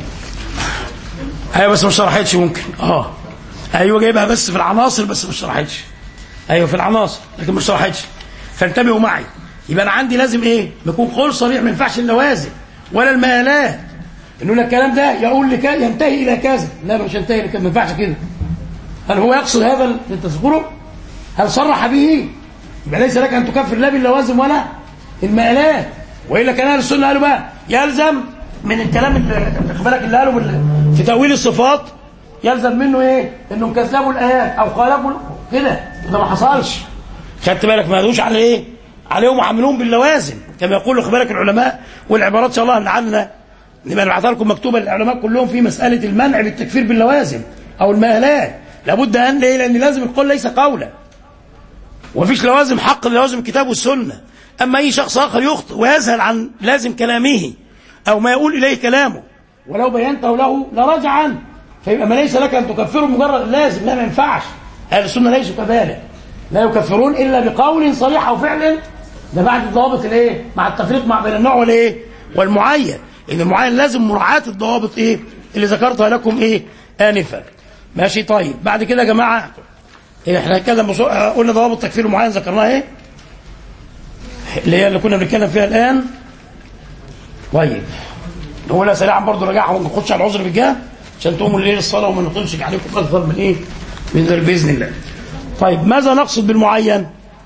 ايوه بس ما شرحتش ممكن اه ايوه جايبها بس في العناصر بس ما شرحتش ايوه في العناصر لكن ما شرحتش فانتبهوا معي يبقى انا عندي لازم ايه يكون قول صريح ما ينفعش اللوازم ولا المآلات انه الكلام ده يقول لك ينتهي الى كذا لا مش ينتهي لكذا ما ينفعش كده هل هو يقصد هذا اللي تذكره هل صرح به يبقى ليس لك ان تكفر لا باللوازم ولا المآلات والا كان اهل السنه قالوا بقى يلزم من الكلام اللي خد بالك اللي قاله بال- في تاويل الصفات يلزم منه ايه انهم كذبوا الايات او خالفوا كده ده ما حصلش خدت بالك ما قالوش على ايه عليهم وعاملوهم باللوازم كما يقول خد بالك العلماء والعبارات ان شاء الله لعلنا نبقى نبعثها لكم مكتوبه للعلماء كلهم في مساله المنع بالتكفير باللوازم او المآلات لابد ان ليه لان لازم القول ليس قولا ومفيش لوازم حق لوازم الكتاب والسنه اما اي شخص اخر يخطئ ويذهل عن لازم كلامه او ما يقول اليه كلامه ولو بينته له لرجع عنه فيبقى ما ليس لك ان تكفره مجرد لازم لا ما ينفعش اهل السنه ليسوا كذلك لا يكفرون الا بقول صريح او فعل ده بعد الضوابط الايه مع التفريق مع بين النوع والايه والمعين ان المعين لازم مراعاه الضوابط ايه اللي ذكرتها لكم ايه انفا ماشي طيب بعد كده يا جماعه احنا هنتكلم بصو... قلنا ضوابط تكفير معين ذكرناها ايه اللي هي اللي كنا بنتكلم فيها الان طيب نقولها سريعا برضه راجعها ونخش على العذر بالجاه عشان تقوموا الليل الصلاه وما نطولش عليكم اكثر من ايه من غير باذن الله طيب ماذا نقصد بالمعين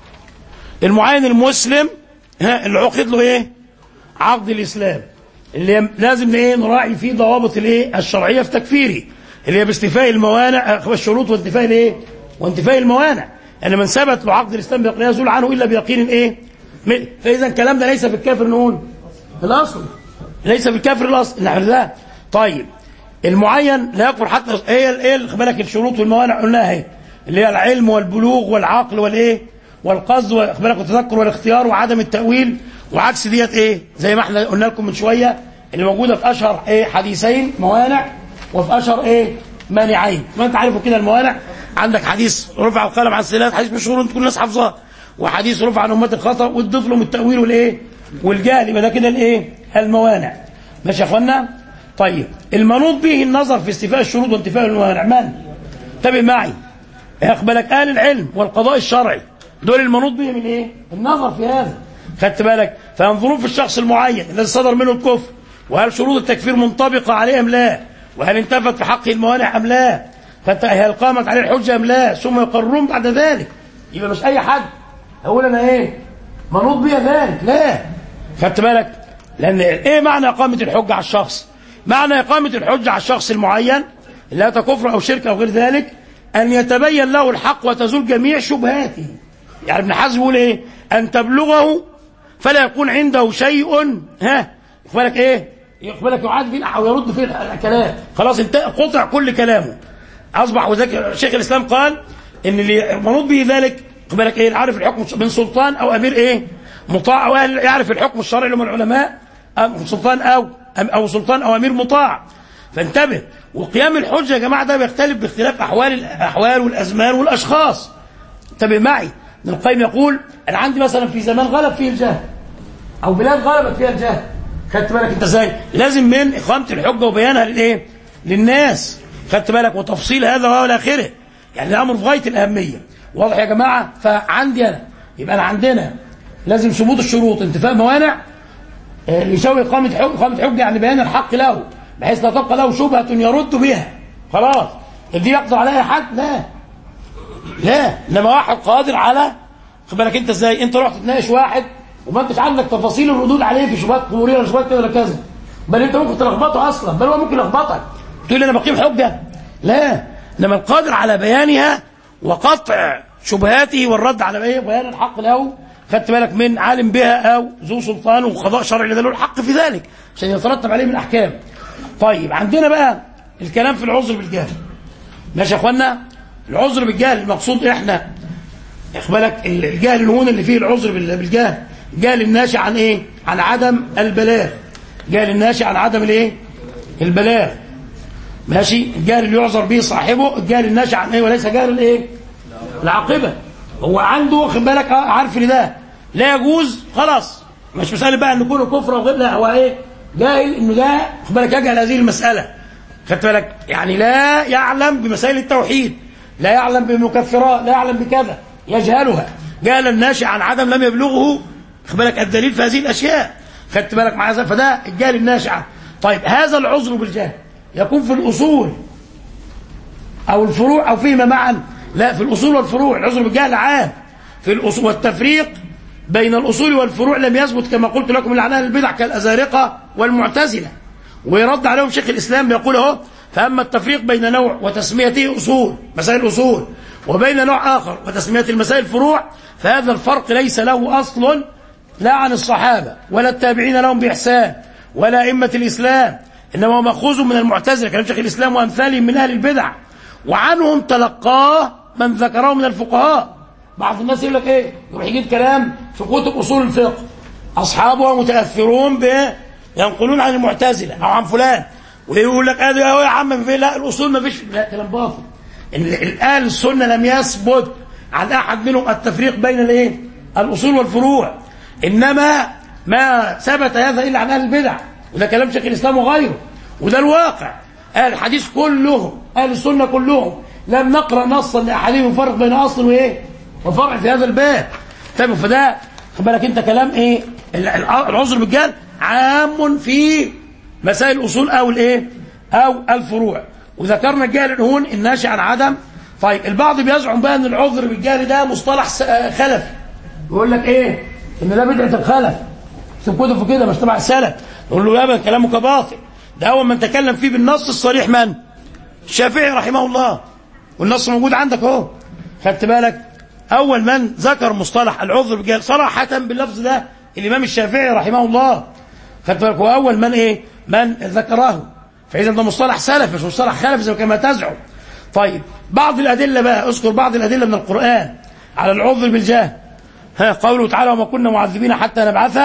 المعين المسلم ها اللي عقد له ايه عقد الاسلام اللي هي لازم ايه نراعي فيه ضوابط الايه الشرعيه في تكفيره اللي هي باستيفاء الموانع الشروط وانتفاء الايه وانتفاء الموانع يعني من ثبت له عقد الاسلام بيقين يزول عنه الا بيقين ايه م- فاذا الكلام ده ليس في الكافر نقول الاصل ليس في الكافر الاصل نحن ده طيب المعين لا يكفر حتى ايه ايه خد بالك الشروط والموانع قلناها اهي اللي هي العلم والبلوغ والعقل والايه والقصد واخد بالك والتذكر والاختيار وعدم التاويل وعكس ديت ايه زي ما احنا قلنا لكم من شويه اللي موجوده في اشهر ايه حديثين موانع وفي اشهر ايه مانعين ما انت عارفوا كده الموانع عندك حديث رفع القلم عن السلات حديث مشهور انت كل الناس حافظاه وحديث رفع عن امه الخطا وتضيف لهم التاويل والايه والجهل يبقى ده كده الايه الموانع ماشي يا اخوانا طيب المنوط به النظر في استيفاء الشروط وانتفاء الموانع من انتبه معي ياخد بالك اهل العلم والقضاء الشرعي دول المنوط به من ايه النظر في هذا خدت بالك فينظرون في الشخص المعين الذي صدر منه الكفر وهل شروط التكفير منطبقه عليه ام لا وهل انتفت في حقه الموانع ام لا فانت هل قامت عليه الحجه ام لا ثم يقررون بعد ذلك يبقى مش اي حد هقول انا ايه منوط بي ذلك لا خدت بالك لان ايه معنى اقامه الحجه على الشخص معنى اقامه الحجه على الشخص المعين لا كفر او شرك او غير ذلك ان يتبين له الحق وتزول جميع شبهاته يعني ابن حزم يقول ايه ان تبلغه فلا يكون عنده شيء ها يخ بالك ايه يخ بالك يعاد فيه او يرد فيه الكلام خلاص انت قطع كل كلامه اصبح وذلك شيخ الاسلام قال ان اللي منوط به ذلك خد بالك ايه عارف الحكم من سلطان او امير ايه مطاع او أهل يعرف الحكم الشرعي اللي هم العلماء أم سلطان او أم- او سلطان او امير مطاع فانتبه وقيام الحجه يا جماعه ده بيختلف باختلاف احوال الاحوال والازمان والاشخاص انتبه معي ابن القيم يقول انا عندي مثلا في زمان غلب فيه الجهل او بلاد غلبت فيها الجهل خدت بالك انت ازاي لازم من اقامه الحجه وبيانها للايه للناس خدت بالك وتفصيل هذا والى اخره يعني الامر في غايه الاهميه واضح يا جماعه فعندي انا يبقى انا عندنا لازم ثبوت الشروط انتفاء موانع آه، اللي يساوي اقامه حجه اقامه حجه يعني بيان الحق له بحيث لا تبقى له شبهه يرد بها خلاص دي يقدر عليها أحد لا لا انما واحد قادر على خد بالك انت ازاي انت رحت تناقش واحد وما انتش عندك تفاصيل الردود عليه في شبهات قبوريه ولا شبهات كذا ولا كذا بل انت ممكن تلخبطه اصلا بل هو ممكن يلخبطك تقول لي انا بقيم حجه لا انما القادر على بيانها وقطع شبهاته والرد على ايه بيان الحق له خدت بالك من عالم بها او ذو سلطان وقضاء شرعي لذا له الحق في ذلك عشان يترتب عليه من احكام طيب عندنا بقى الكلام في العذر بالجهل ماشي يا اخوانا العذر بالجهل المقصود احنا اخد بالك الجهل الهون اللي فيه العذر بال- بالجهل جهل الناشئ عن ايه عن عدم البلاغ جهل الناشئ عن عدم الايه البلاغ ماشي الجهل اللي يعذر به صاحبه الجهل الناشئ عن ايه وليس جهل الايه العاقبه هو عنده واخد بالك آه، عارف ان ده لا يجوز خلاص مش مساله بقى ان كله كفر وغير لا هو ايه جاهل انه ده خد بالك يجهل هذه المساله خدت بالك يعني لا يعلم بمسائل التوحيد لا يعلم بمكفرات لا يعلم بكذا يجهلها جهلا ناشئ عن عدم لم يبلغه خد بالك الدليل في هذه الاشياء خدت بالك معايا إزاي؟ فده الجهل الناشئ طيب هذا العذر بالجهل يكون في الاصول او الفروع او فيهما معا لا في الاصول والفروع العذر بالجهل عام في الاصول والتفريق بين الاصول والفروع لم يثبت كما قلت لكم من اعلان البدع كالازارقه والمعتزله ويرد عليهم شيخ الاسلام بيقول اهو فاما التفريق بين نوع وتسميته اصول مسائل اصول وبين نوع اخر وتسميه المسائل فروع فهذا الفرق ليس له اصل لا عن الصحابه ولا التابعين لهم باحسان ولا ائمه الاسلام انما هو ماخوذ من المعتزله كلام شيخ الاسلام وامثالهم من اهل البدع وعنهم تلقاه من ذكره من الفقهاء بعض الناس يقول لك ايه يروح يجيب كلام في كتب اصول الفقه اصحابها متاثرون ب ينقلون عن المعتزله او عن فلان ويقول لك ادي اهو يا عم في لا الاصول ما فيش لا كلام باطل ال- الاهل السنه لم يثبت عن احد منهم التفريق بين الايه الاصول والفروع انما ما ثبت هذا الا عن اهل البدع وده كلام شيخ الاسلام وغيره وده الواقع اهل الحديث كلهم اهل السنه كلهم لم نقرا نصا لاحدهم يفرق بين اصل وايه وفرع في هذا الباب طيب فده خد بالك انت كلام ايه ال- ال- العذر بالجهل عام في مسائل الاصول او الايه او الفروع وذكرنا الجهل هون الناشئ عن عدم طيب البعض بيزعم بقى ان العذر بالجهل ده مصطلح س- آه، خلفي يقول لك ايه ان ده بدعه الخلف اكتب كتب في كده مش تبع السلف نقول له يا ابدا كلامك باطل ده اول من تكلم فيه بالنص الصريح من الشافعي رحمه الله والنص موجود عندك اهو خدت بالك اول من ذكر مصطلح العذر بالجهل صراحه باللفظ ده الامام الشافعي رحمه الله خدت بالك هو اول من ايه من ذكره فاذا ده مصطلح سلف مش مصطلح خلف زي كما تزعم طيب بعض الادله بقى اذكر بعض الادله من القران على العذر بالجهل ها قوله تعالى وما كنا معذبين حتى نبعث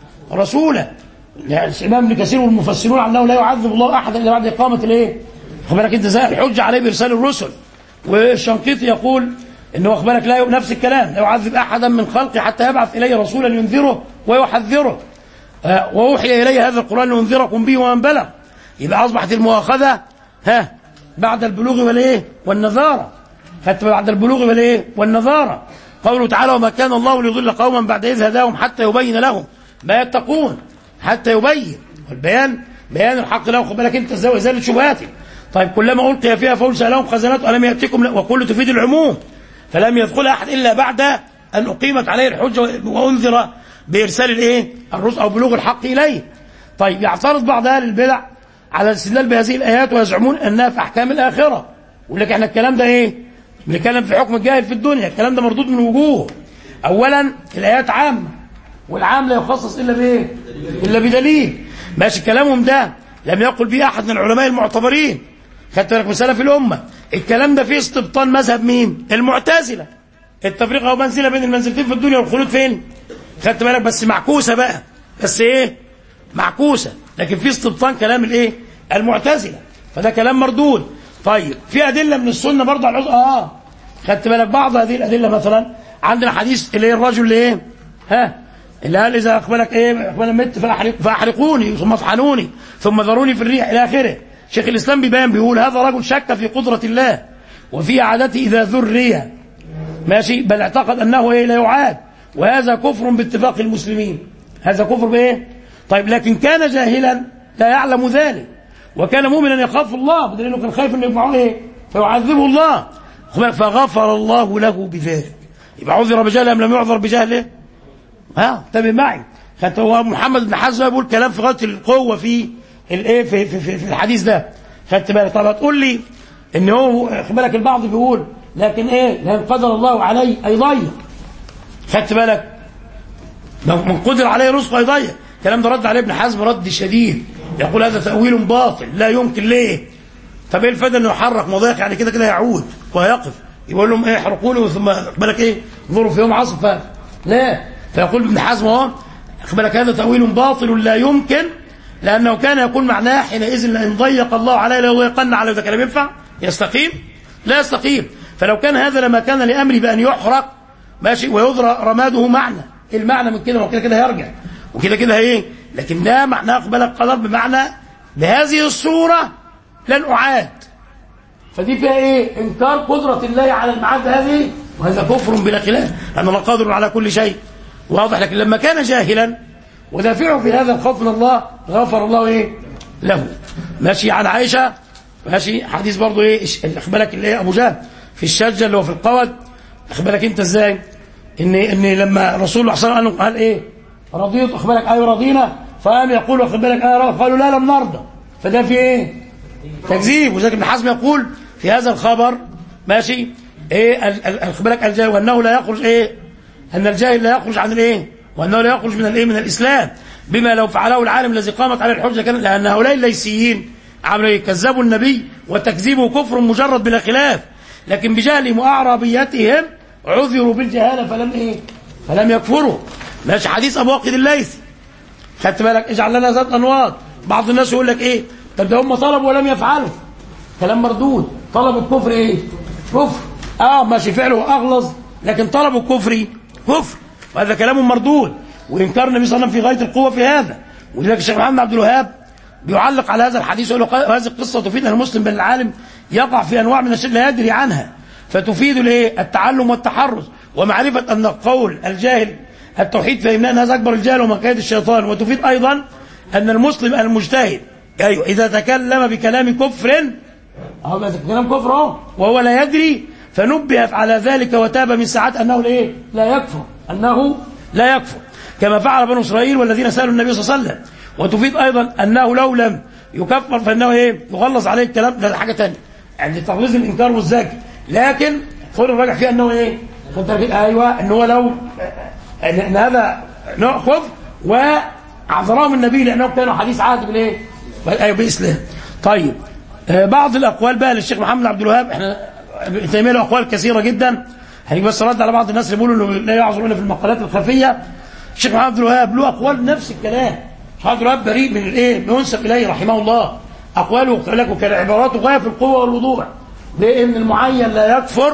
رسولا يعني الامام ابن كثير والمفسرون على انه لا يعذب الله احدا الا بعد اقامه الايه؟ خد بالك انت زي الحجه عليه بارسال الرسل والشنقيطي يقول انه واخد بالك لا نفس الكلام لا يعذب احدا من خلقه حتى يبعث اليه رسولا ينذره ويحذره آه، واوحي الي هذا القران لينذركم به ومن بلغ يبقى اصبحت المؤاخذه ها بعد البلوغ والايه؟ والنذاره خدت بعد البلوغ والايه؟ والنذاره قوله تعالى وما كان الله ليضل قوما بعد اذ هداهم حتى يبين لهم ما يتقون حتى يبين والبيان بيان الحق له خد بالك انت ازاي ازاله شبهاته طيب كلما القي فيها فول سالهم خزنته الم ياتكم لا- وكل تفيد العموم فلم يدخل احد الا بعد ان اقيمت عليه الحجه وانذر بارسال الايه الرسل او بلوغ الحق اليه طيب يعترض بعض اهل البدع على الاستدلال بهذه الايات ويزعمون انها في احكام الاخره يقول لك احنا الكلام ده ايه بنتكلم في حكم الجاهل في الدنيا الكلام ده مردود من وجوه اولا الايات عامه والعام لا يخصص الا بايه الا بدليل ماشي كلامهم ده لم يقل به احد من العلماء المعتبرين خدت بالك من سلف الامه الكلام ده فيه استبطان مذهب مين المعتزله التفريق او منزله بين المنزلتين في الدنيا والخلود فين خدت بالك بس معكوسه بقى بس ايه معكوسه لكن في استبطان كلام الايه المعتزله فده كلام مردود طيب في ادله من السنه برضه على العذر اه خدت بالك بعض هذه الادله مثلا عندنا حديث اللي هي الرجل اللي ايه ها اللي قال اذا اقبلك ايه اقبل مت فأحرق فاحرقوني ثم اطحنوني ثم ذروني في الريح الى اخره شيخ الاسلام بيبان بيقول هذا رجل شك في قدره الله وفي عادته اذا ذري ماشي بل اعتقد انه ايه لا يعاد وهذا كفر باتفاق المسلمين هذا كفر بايه طيب لكن كان جاهلا لا يعلم ذلك وكان مؤمنا يخاف الله بدليل انه كان خايف انه يجمعه ايه فيعذبه الله فغفر الله له بذلك يبقى عذر بجهله ام لم يعذر بجهله ها انتبه معي خدت هو محمد بن حزم بيقول كلام في غايه القوه في الايه في, في, في, في الحديث ده خدت بالك طب هتقول لي ان هو خد بالك البعض بيقول لكن ايه لان قدر الله عليه اي ضيق خدت بالك من قدر عليه رزقه يضيع الكلام ده رد عليه ابن حزم رد شديد يقول هذا تأويل باطل لا يمكن ليه طب ايه الفائده انه يحرك مضايق يعني كده كده يعود وهيقف يقول لهم ايه احرقوا له ثم بالك ايه انظروا في يوم عصف ف- لا فيقول ابن حزم اهو خد بالك هذا تأويل باطل لا يمكن لأنه كان يقول معناه حينئذ لأن ضيق الله عليه ليضيقن عليه ده كلام ينفع يستقيم لا يستقيم فلو كان هذا لما كان لأمري بأن يحرق ماشي ويذرى رماده معنى إيه المعنى من كده ما هو كده كده هيرجع وكده كده ايه لكن ده معناه خد بالك قدر بمعنى بهذه الصورة لن أعاد فدي فيها ايه انكار قدرة الله على المعاد هذه وهذا كفر بلا خلاف لأن الله قادر على كل شيء واضح لكن لما كان جاهلا ودافعه في هذا الخوف من الله غفر الله ايه له ماشي عن عائشة ماشي حديث برضو ايه خد بالك اللي ايه ابو جهل في الشجة اللي هو في القود خد بالك انت ازاي ان ان لما رسول الله صلى الله عليه وسلم قال ايه رضيت خد بالك ايوه رضينا فقام يقول خد بالك ايه قالوا لا لم نرضى فده في ايه تكذيب وذلك ابن حزم يقول في هذا الخبر ماشي ايه ال- ال- خد بالك الجاهل وانه لا يخرج ايه ان الجاهل لا يخرج عن الايه وانه لا يخرج من الايه من الاسلام بما لو فعله العالم الذي قامت عليه الحجه كان لان هؤلاء الليسيين عملوا ايه كذبوا النبي وتكذيبه كفر مجرد بلا خلاف لكن بجهلهم واعرابيتهم عذروا بالجهاله فلم ايه فلم يكفروا ماشي حديث ابو واقد الليثي خدت بالك اجعل لنا ذات انواط بعض الناس يقول لك ايه طب ده هم طلبوا ولم يفعلوا كلام مردود طلب الكفر ايه كفر اه ماشي فعله اغلظ لكن طلب الكفر كفر وهذا كلام مردود وانكار النبي صلى الله عليه وسلم في غايه القوه في هذا ولذلك الشيخ محمد عبد الوهاب بيعلق على هذا الحديث يقول له هذه القصه تفيد ان المسلم بين العالم يقع في انواع من الشرك لا يدري عنها فتفيد الايه التعلم والتحرز ومعرفه ان قول الجاهل التوحيد فهمنا ان هذا اكبر الجهل ومكائد الشيطان وتفيد ايضا ان المسلم المجتهد ايوه اذا تكلم بكلام كفر اهو بس كلام كفر اهو وهو لا يدري فنبه على ذلك وتاب من ساعات انه الايه لا يكفر انه لا يكفر كما فعل بنو اسرائيل والذين سالوا النبي صلى الله عليه وسلم وتفيد ايضا انه لو لم يكفر فانه ايه يغلظ عليه الكلام ده حاجه ثانيه يعني تغليظ الانكار والزجر لكن خد الراجح فيه انه ايه خد بالك ايوه ان هو لو ان إن هذا نوع كفر واعذرهم النبي لانهم كانوا حديث عهد بالايه؟ ايوه باسلام طيب آه، بعض الاقوال بقى للشيخ محمد عبد الوهاب احنا ابن تيميه له اقوال كثيره جدا هنيجي بس رد على بعض الناس اللي بيقولوا انه لا يعذرون في المقالات الخفيه الشيخ محمد عبد الوهاب له اقوال نفس الكلام الشيخ عبد الوهاب بريء من الايه؟ ما ينسب اليه رحمه الله اقواله قلت لك وكان عباراته غايه في القوه والوضوح بان المعين لا يكفر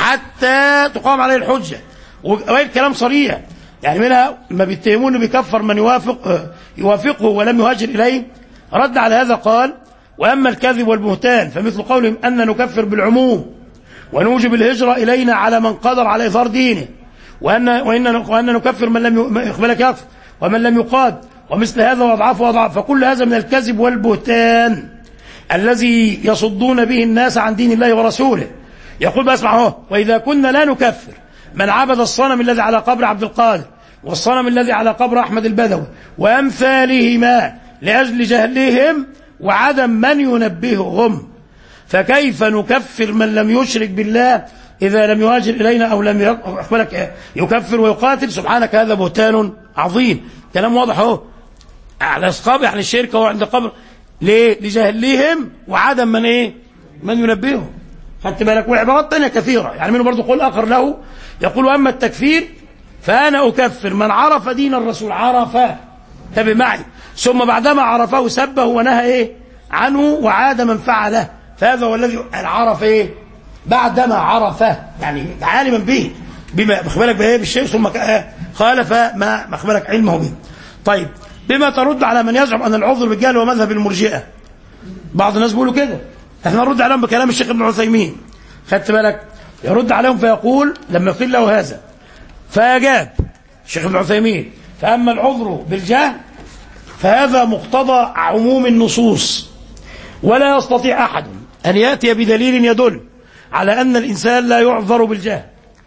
حتى تقام عليه الحجه وقال كلام صريح يعني منها ما بيتهمون بيكفر من يوافق آه، يوافقه ولم يهاجر اليه رد على هذا قال واما الكذب والبهتان فمثل قولهم ان نكفر بالعموم ونوجب الهجره الينا على من قدر على اظهار دينه وان وان وان نكفر من لم يقبلك يكفر ومن لم يقاد ومثل هذا واضعاف واضعاف فكل هذا من الكذب والبهتان الذي يصدون به الناس عن دين الله ورسوله يقول بقى اسمع اهو واذا كنا لا نكفر من عبد الصنم الذي على قبر عبد القادر والصنم الذي على قبر احمد البدوي وامثالهما لاجل جهلهم وعدم من ينبههم فكيف نكفر من لم يشرك بالله إذا لم يهاجر إلينا أو لم يقبلك يكفر ويقاتل سبحانك هذا بهتان عظيم كلام واضح اهو على أصحاب يعني الشركة وعند قبر ليه لجهلهم وعدم من إيه من ينبههم خدت بالك والعبارات تانية كثيرة يعني منه برضه قول آخر له يقول أما التكفير فأنا أكفر من عرف دين الرسول عرف تبع معي ثم بعدما عرفه سبه ونهى إيه عنه وعاد من فعله فهذا هو الذي عرف إيه بعدما عرفه يعني عالما به بما مخبرك بايه بالشيء ثم خالف ما مخبرك علمه به طيب بما ترد على من يزعم ان العذر بالجهل هو مذهب المرجئه بعض الناس بيقولوا كده احنا نرد عليهم بكلام الشيخ ابن عثيمين خدت بالك يرد عليهم فيقول لما قيل له هذا فاجاب الشيخ ابن عثيمين فاما العذر بالجهل فهذا مقتضى عموم النصوص ولا يستطيع احد ان ياتي بدليل يدل على أن الإنسان لا يعذر بالجهل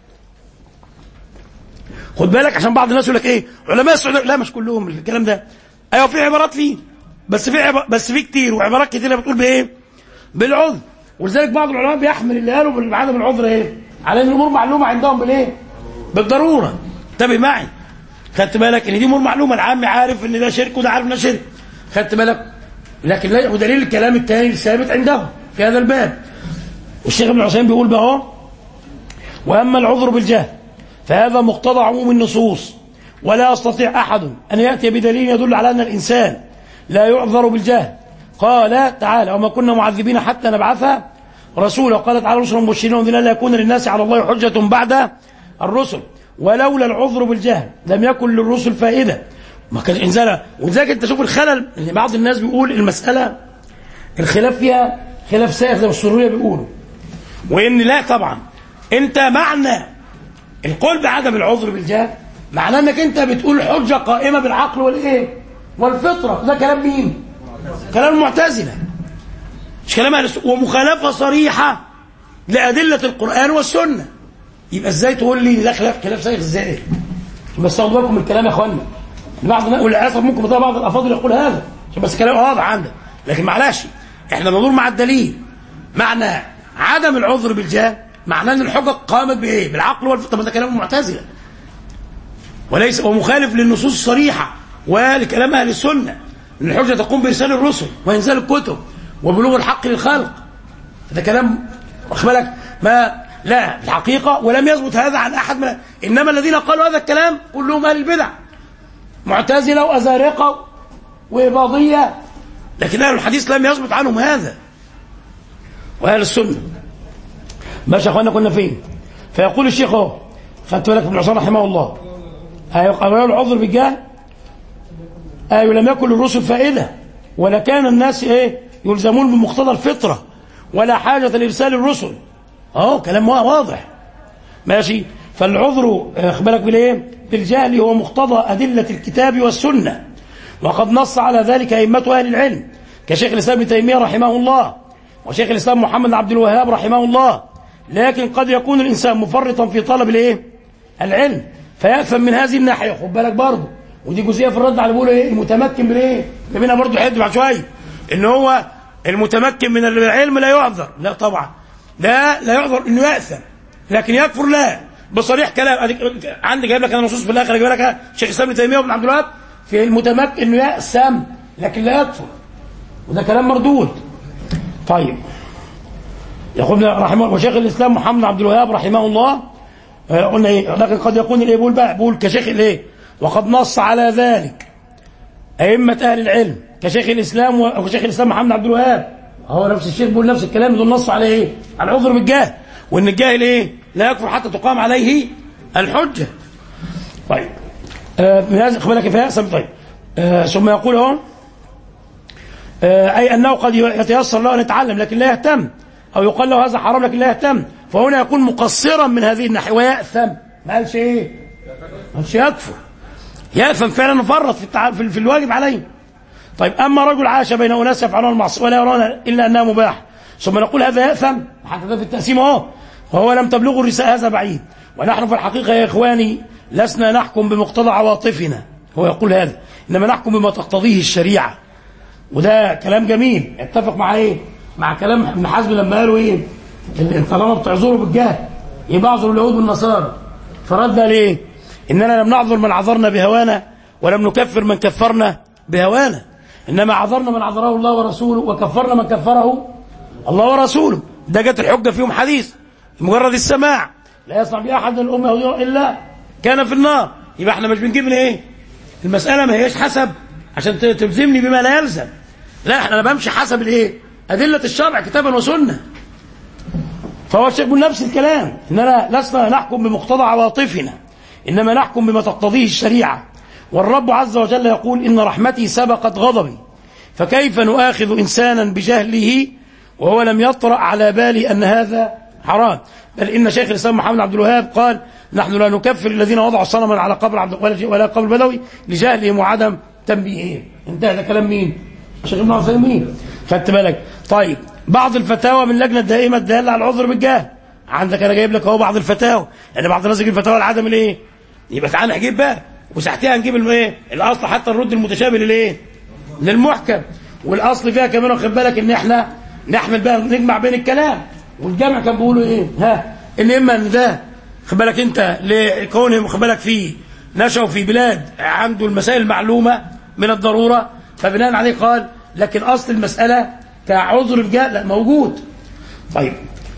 خد بالك عشان بعض الناس يقول لك ايه علماء السعوديه لا مش كلهم الكلام ده ايوه في عبارات فيه بس في عب... بس في كتير وعبارات كتيره بتقول بايه بالعذر ولذلك بعض العلماء بيحمل اللي قالوا بعدم العذر ايه على ان الامور معلومه عندهم بالايه بالضروره انتبه معي خدت بالك ان دي امور معلومه العام عارف ان ده شرك وده عارف ان ده شرك خدت بالك لكن لا ودليل الكلام الثاني الثابت عندهم في هذا الباب والشيخ ابن عثيمين بيقول بقى اهو واما العذر بالجهل فهذا مقتضى عموم النصوص ولا يستطيع احد ان ياتي بدليل يدل على ان الانسان لا يعذر بالجهل قال تعالى وما كنا معذبين حتى نبعث رسولا قال تعالى رسلا مبشرين وانذرين لا يكون للناس على الله حجه بعد الرسل ولولا العذر بالجهل لم يكن للرسل فائده ما كان انزل ولذلك انت شوف الخلل ان بعض الناس بيقول المساله الخلاف فيها خلاف سائغ زي ما السروريه بيقولوا وان لا طبعا انت معنى القول بعدم العذر بالجهل معناه انك انت بتقول حجه قائمه بالعقل والايه والفطره ده كلام مين كلام المعتزله مش كلام اهل السنه ومخالفه صريحه لادله القران والسنه يبقى ازاي تقول لي ده خلاف خلاف سائغ ازاي بس خدوا بالكم من الكلام يا اخوانا بعض الناس وللاسف ممكن بتلاقي بعض الافاضل يقول هذا عشان بس كلام واضح عندك لكن معلش احنا بندور مع الدليل معنى عدم العذر بالجهل معناه ان الحجه قامت بايه؟ بالعقل والفطره طب ده كلام المعتزله وليس ومخالف للنصوص الصريحه ولكلام اهل السنه ان الحجه تقوم بارسال الرسل وانزال الكتب وبلوغ الحق للخلق ده كلام واخد بالك ما لا الحقيقه ولم يثبت هذا عن احد من انما الذين قالوا هذا الكلام كلهم اهل البدع معتزله وازارقه واباضيه لكن اهل الحديث لم يثبت عنهم هذا واهل السنه ماشي يا اخوانا كنا فين فيقول الشيخ اهو خدت بالك ابن عثمان رحمه الله ايوه العذر بالجهل ايوه لم يكن للرسل فائده ولا كان الناس ايه يلزمون بمقتضى الفطره ولا حاجة لإرسال الرسل أهو كلام واضح ماشي فالعذر آه، خد بالك بالايه بالجهل هو مقتضى أدلة الكتاب والسنة وقد نص على ذلك أئمة أهل العلم كشيخ الإسلام ابن تيمية رحمه الله وشيخ الإسلام محمد بن عبد الوهاب رحمه الله لكن قد يكون الإنسان مفرطا في طلب الايه العلم فيأثم من هذه الناحية خد بالك برضه ودي جزئية في الرد على بيقولوا ايه المتمكن بالايه جايبينها برضه حد بعد شوية ان هو المتمكن من العلم لا يعذر لا طبعا لا لا يعذر انه يأثم لكن يكفر لا بصريح كلام أديك- عندي جايب لك انا نصوص في الاخر جايب لك شيخ الاسلام ابن تيميه وابن عبد الوهاب في المتمكن انه يأثم لكن لا يكفر وده كلام مردود طيب يقول رحمه وشيخ الاسلام محمد بن عبد الوهاب رحمه الله آه، قلنا ايه لكن قد يكون الايه بيقول بقى بيقول كشيخ الايه وقد نص على ذلك ائمه اهل العلم كشيخ الاسلام و- وكشيخ الاسلام محمد بن عبد الوهاب هو نفس الشيخ بيقول نفس الكلام دول نص على ايه على العذر بالجهل وان الجاهل ايه لا يكفر حتى تقام عليه الحجه طيب آه من هذا خد بالك فيأسم طيب آه ثم يقول اهو آه، أي أنه قد يتيسر له أن يتعلم لكن لا يهتم أو يقال له هذا حرام لكن لا يهتم فهنا يكون مقصرا من هذه الناحية ويأثم ما قالش إيه ما قالش يكفر يأثم فعلا فرط في, التع... في في الواجب عليه طيب أما رجل عاش بين أناس يفعلون المعصية ولا يرون إلا أنها مباح ثم نقول هذا يأثم حتى ده في التقسيم أهو وهو لم تبلغه الرسالة هذا بعيد ونحن في الحقيقة يا إخواني لسنا نحكم بمقتضى عواطفنا هو يقول هذا إنما نحكم بما تقتضيه الشريعة وده كلام جميل اتفق مع ايه مع كلام ابن حزم لما قالوا ايه ال- طالما بتعذروا بالجهل يبقى اعذروا اليهود والنصارى فرد قال ايه اننا لم نعذر من عذرنا بهوانا ولم نكفر من كفرنا بهوانا انما عذرنا من عذره الله ورسوله وكفرنا من كفره الله ورسوله ده جت الحجه فيهم حديث مجرد السماع لا يصنع باحد من الامه يهودي الا كان في النار يبقى احنا مش بنجيب من ايه المساله ما هيش حسب عشان ت- تلزمني بما لا يلزم لا احنا انا بمشي حسب الايه ادله الشرع كتابا وسنه فهو الشيخ بيقول نفس الكلام اننا لسنا نحكم بمقتضى عواطفنا انما نحكم بما تقتضيه الشريعه والرب عز وجل يقول ان رحمتي سبقت غضبي فكيف نؤاخذ انسانا بجهله وهو لم يطرا على بالي ان هذا حرام بل ان شيخ الاسلام محمد بن عبد الوهاب قال نحن لا نكفر الذين وضعوا صنما على قبر عبد ولا ولا قبر بدوي لجهلهم وعدم تنبيههم انتهى ده كلام مين؟ الشيخ ابن عثيمين خدت بالك طيب بعض الفتاوى من اللجنه الدائمه الداله على العذر بالجهل عندك انا جايب لك اهو بعض الفتاوى يعني بعض الناس يجيب فتاوى لعدم الايه؟ يبقى تعالى نجيب بقى وساعتها نجيب الايه؟ الاصل حتى نرد المتشابه للايه؟ للمحكم والاصل فيها كمان واخد بالك ان احنا نحمل بقى نجمع بين الكلام والجمع كان بيقولوا ايه؟ ها ان اما ان ده خد بالك انت لكونهم خد بالك في نشأوا في بلاد عنده المسائل المعلومه من الضروره فبناء عليه قال لكن اصل المساله كعذر بجهل لا موجود طيب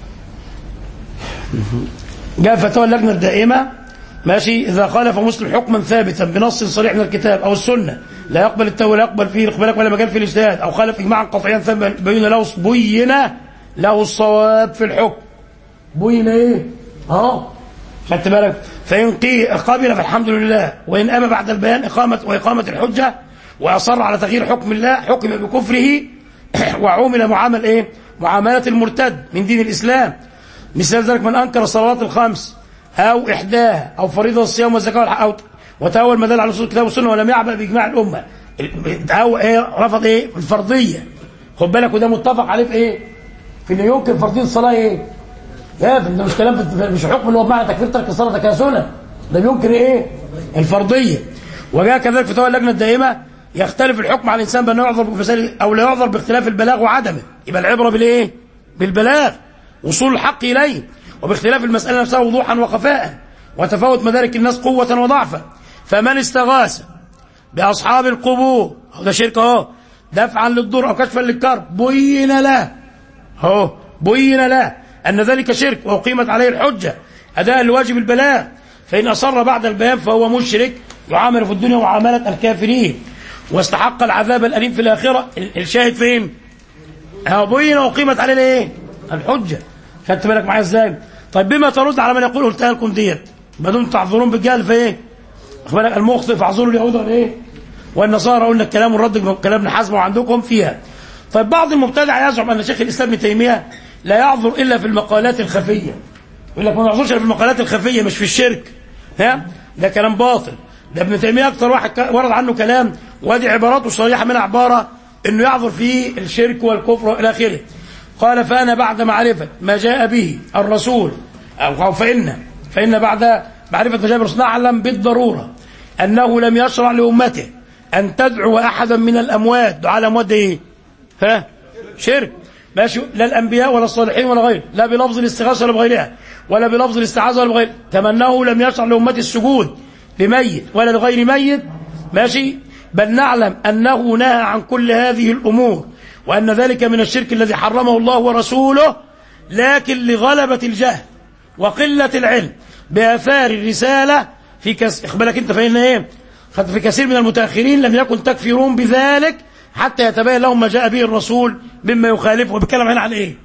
جاء فتوى اللجنه الدائمه ماشي اذا خالف مسلم حكما ثابتا بنص صريح من الكتاب او السنه لا يقبل التوبه ولا يقبل فيه بالك ولا مجال في الاجتهاد او خالف اجماعا قطعيا ثابتا بين له بين له الصواب في الحكم بين ايه اهو خدت بالك فان قي- قبل فالحمد لله وان ابى بعد البيان اقامه واقامه الحجه واصر على تغيير حكم الله حكم بكفره وعومل معامل ايه معامله المرتد من دين الاسلام مثال ذلك من انكر الصلوات الخمس او احداها او فريضه الصيام والزكاه والح- او وتاول ما دل على نصوص الكتاب والسنه ولم يعبأ باجماع الامه او ايه رفض ايه الفرضيه خد بالك وده متفق عليه في ايه في انه ينكر فرضيه الصلاه ايه لا ده مش كلام في- مش حكم اللي هو بمعنى تكفير ترك الصلاه كسنه ده بينكر ايه الفرضيه وجاء كذلك فتوى اللجنه الدائمه يختلف الحكم على الانسان بانه يعذر بفساد او لا يعذر باختلاف البلاغ وعدمه يبقى العبره بالايه بالبلاغ وصول الحق اليه وباختلاف المساله نفسها وضوحا وخفاء وتفاوت مدارك الناس قوه وضعفا فمن استغاث باصحاب القبور ده شرك اهو دفعا للضر او كشفا للكرب بين له اهو بين له أن ذلك شرك وأقيمت عليه الحجة أداء لواجب البلاغ فإن أصر بعد البيان فهو مشرك يعامل في الدنيا معاملة الكافرين واستحق العذاب الأليم في الآخرة ال- الشاهد فين؟ أهو بين وأقيمت عليه الإيه؟ الحجة خدت بالك معايا إزاي؟ طيب بما ترد على من يقول قلتها لكم ديت ما دمتم تعذرون بالجهل فإيه؟ خد بالك المخطئ فاعذروا اليهود والإيه؟ والنصارى قلنا الكلام والرد كلام ابن حزم وعندكم فيها طيب بعض المبتدع يزعم ان شيخ الاسلام ابن تيميه لا يعذر الا في المقالات الخفيه يقول لك ما نعذرش الا في المقالات الخفيه مش في الشرك ها ده كلام باطل ده ابن تيميه اكتر واحد ك- ورد عنه كلام وادي عباراته صريحه منها عباره انه يعذر في الشرك والكفر والى اخره قال فانا بعد معرفه ما جاء به الرسول او أو فان فان بعد معرفه ما جاء به الرسول نعلم بالضروره انه لم يشرع لامته ان تدعو احدا من الاموات دعاء الاموات ده ايه؟ ها شرك ماشي لا الانبياء ولا الصالحين ولا غيره لا بلفظ الاستغاثه ولا بغيرها ولا بلفظ الاستعاذه ولا بغيره كما انه لم يشرع لامه السجود لميت ولا لغير ميت ماشي بل نعلم انه نهى عن كل هذه الامور وان ذلك من الشرك الذي حرمه الله ورسوله لكن لغلبه الجهل وقله العلم باثار الرساله في كس... اخبالك انت فإن ايه خد في كثير من المتاخرين لم يكن تكفيرون بذلك حتى يتبين لهم ما جاء به الرسول مما يخالفه وبيتكلم هنا عن ايه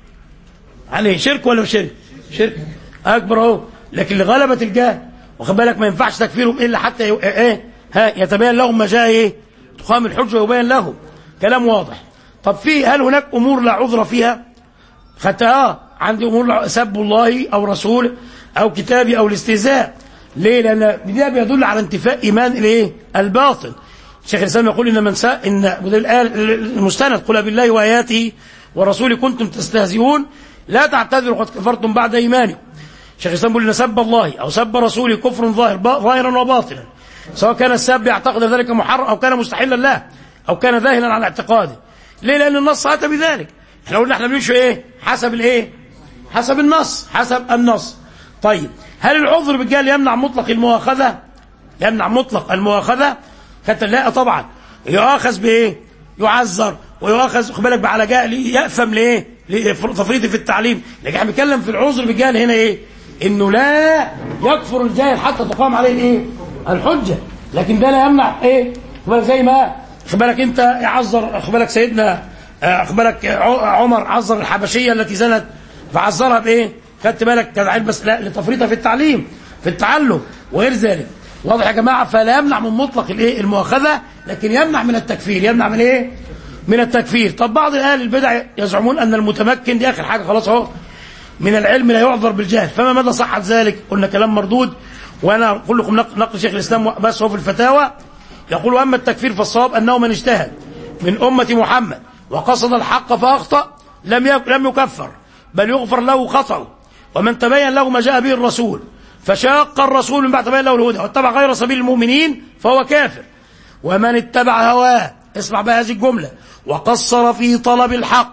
عن ايه شرك ولا مش شرك شرك اكبر اهو لكن لغلبه الجهل واخد بالك ما ينفعش تكفيرهم الا حتى ي... ايه ها يتبين لهم ما جاء ايه تقام الحجه ويبين لهم كلام واضح طب في هل هناك امور لا عذر فيها خدت اه عندي امور لا- سب الله او رسوله او كتابي او الاستهزاء ليه لان ده بيدل على انتفاء ايمان الايه الباطل شيخ الاسلام يقول ان من سا ان وده الآية المستند قل بالله واياته ورسوله كنتم تستهزئون لا تعتذروا قد كفرتم بعد ايمانكم شيخ الاسلام يقول ان سب الله او سب رسوله كفر ظاهر با- ظاهرا وباطنا سواء كان السب يعتقد ذلك محرم او كان مستحلا له او كان ذاهلا عن اعتقاده ليه لان النص اتى بذلك احنا قلنا احنا بنمشي ايه حسب الايه حسب النص حسب النص طيب هل العذر بالجهل يمنع مطلق المؤاخذه يمنع مطلق المؤاخذه كانت لا طبعا يؤاخذ بايه يعذر ويؤاخذ خد بالك على جهل يأثم لايه لتفريطه في التعليم لكن احنا بنتكلم في العذر بالجهل هنا ايه انه لا يكفر الجاهل حتى تقام عليه الايه الحجه لكن ده لا يمنع ايه خد بالك زي ما خد بالك انت يعذر خد بالك سيدنا آه، خد بالك ع- عمر عذر الحبشيه التي زنت فعذرها بايه خدت بالك كان عيب بس لا لتفريطها في التعليم في التعلم وغير ذلك واضح يا جماعه فلا يمنع من مطلق الايه المؤاخذه لكن يمنع من التكفير يمنع من ايه من التكفير طب بعض اهل البدع يزعمون ان المتمكن دي اخر حاجه خلاص اهو من العلم لا يعذر بالجهل فما مدى صحة ذلك قلنا كلام مردود وانا اقول لكم نقل, نقل شيخ الاسلام بس هو في الفتاوى يقول اما التكفير فالصواب انه من اجتهد من امه محمد وقصد الحق فاخطا لم يك- لم يكفر بل يغفر له خطأه ومن تبين له ما جاء به الرسول فشاق الرسول من بعد تبين له الهدى واتبع غير سبيل المؤمنين فهو كافر ومن اتبع هواه اسمع بقى هذه الجملة وقصر في طلب الحق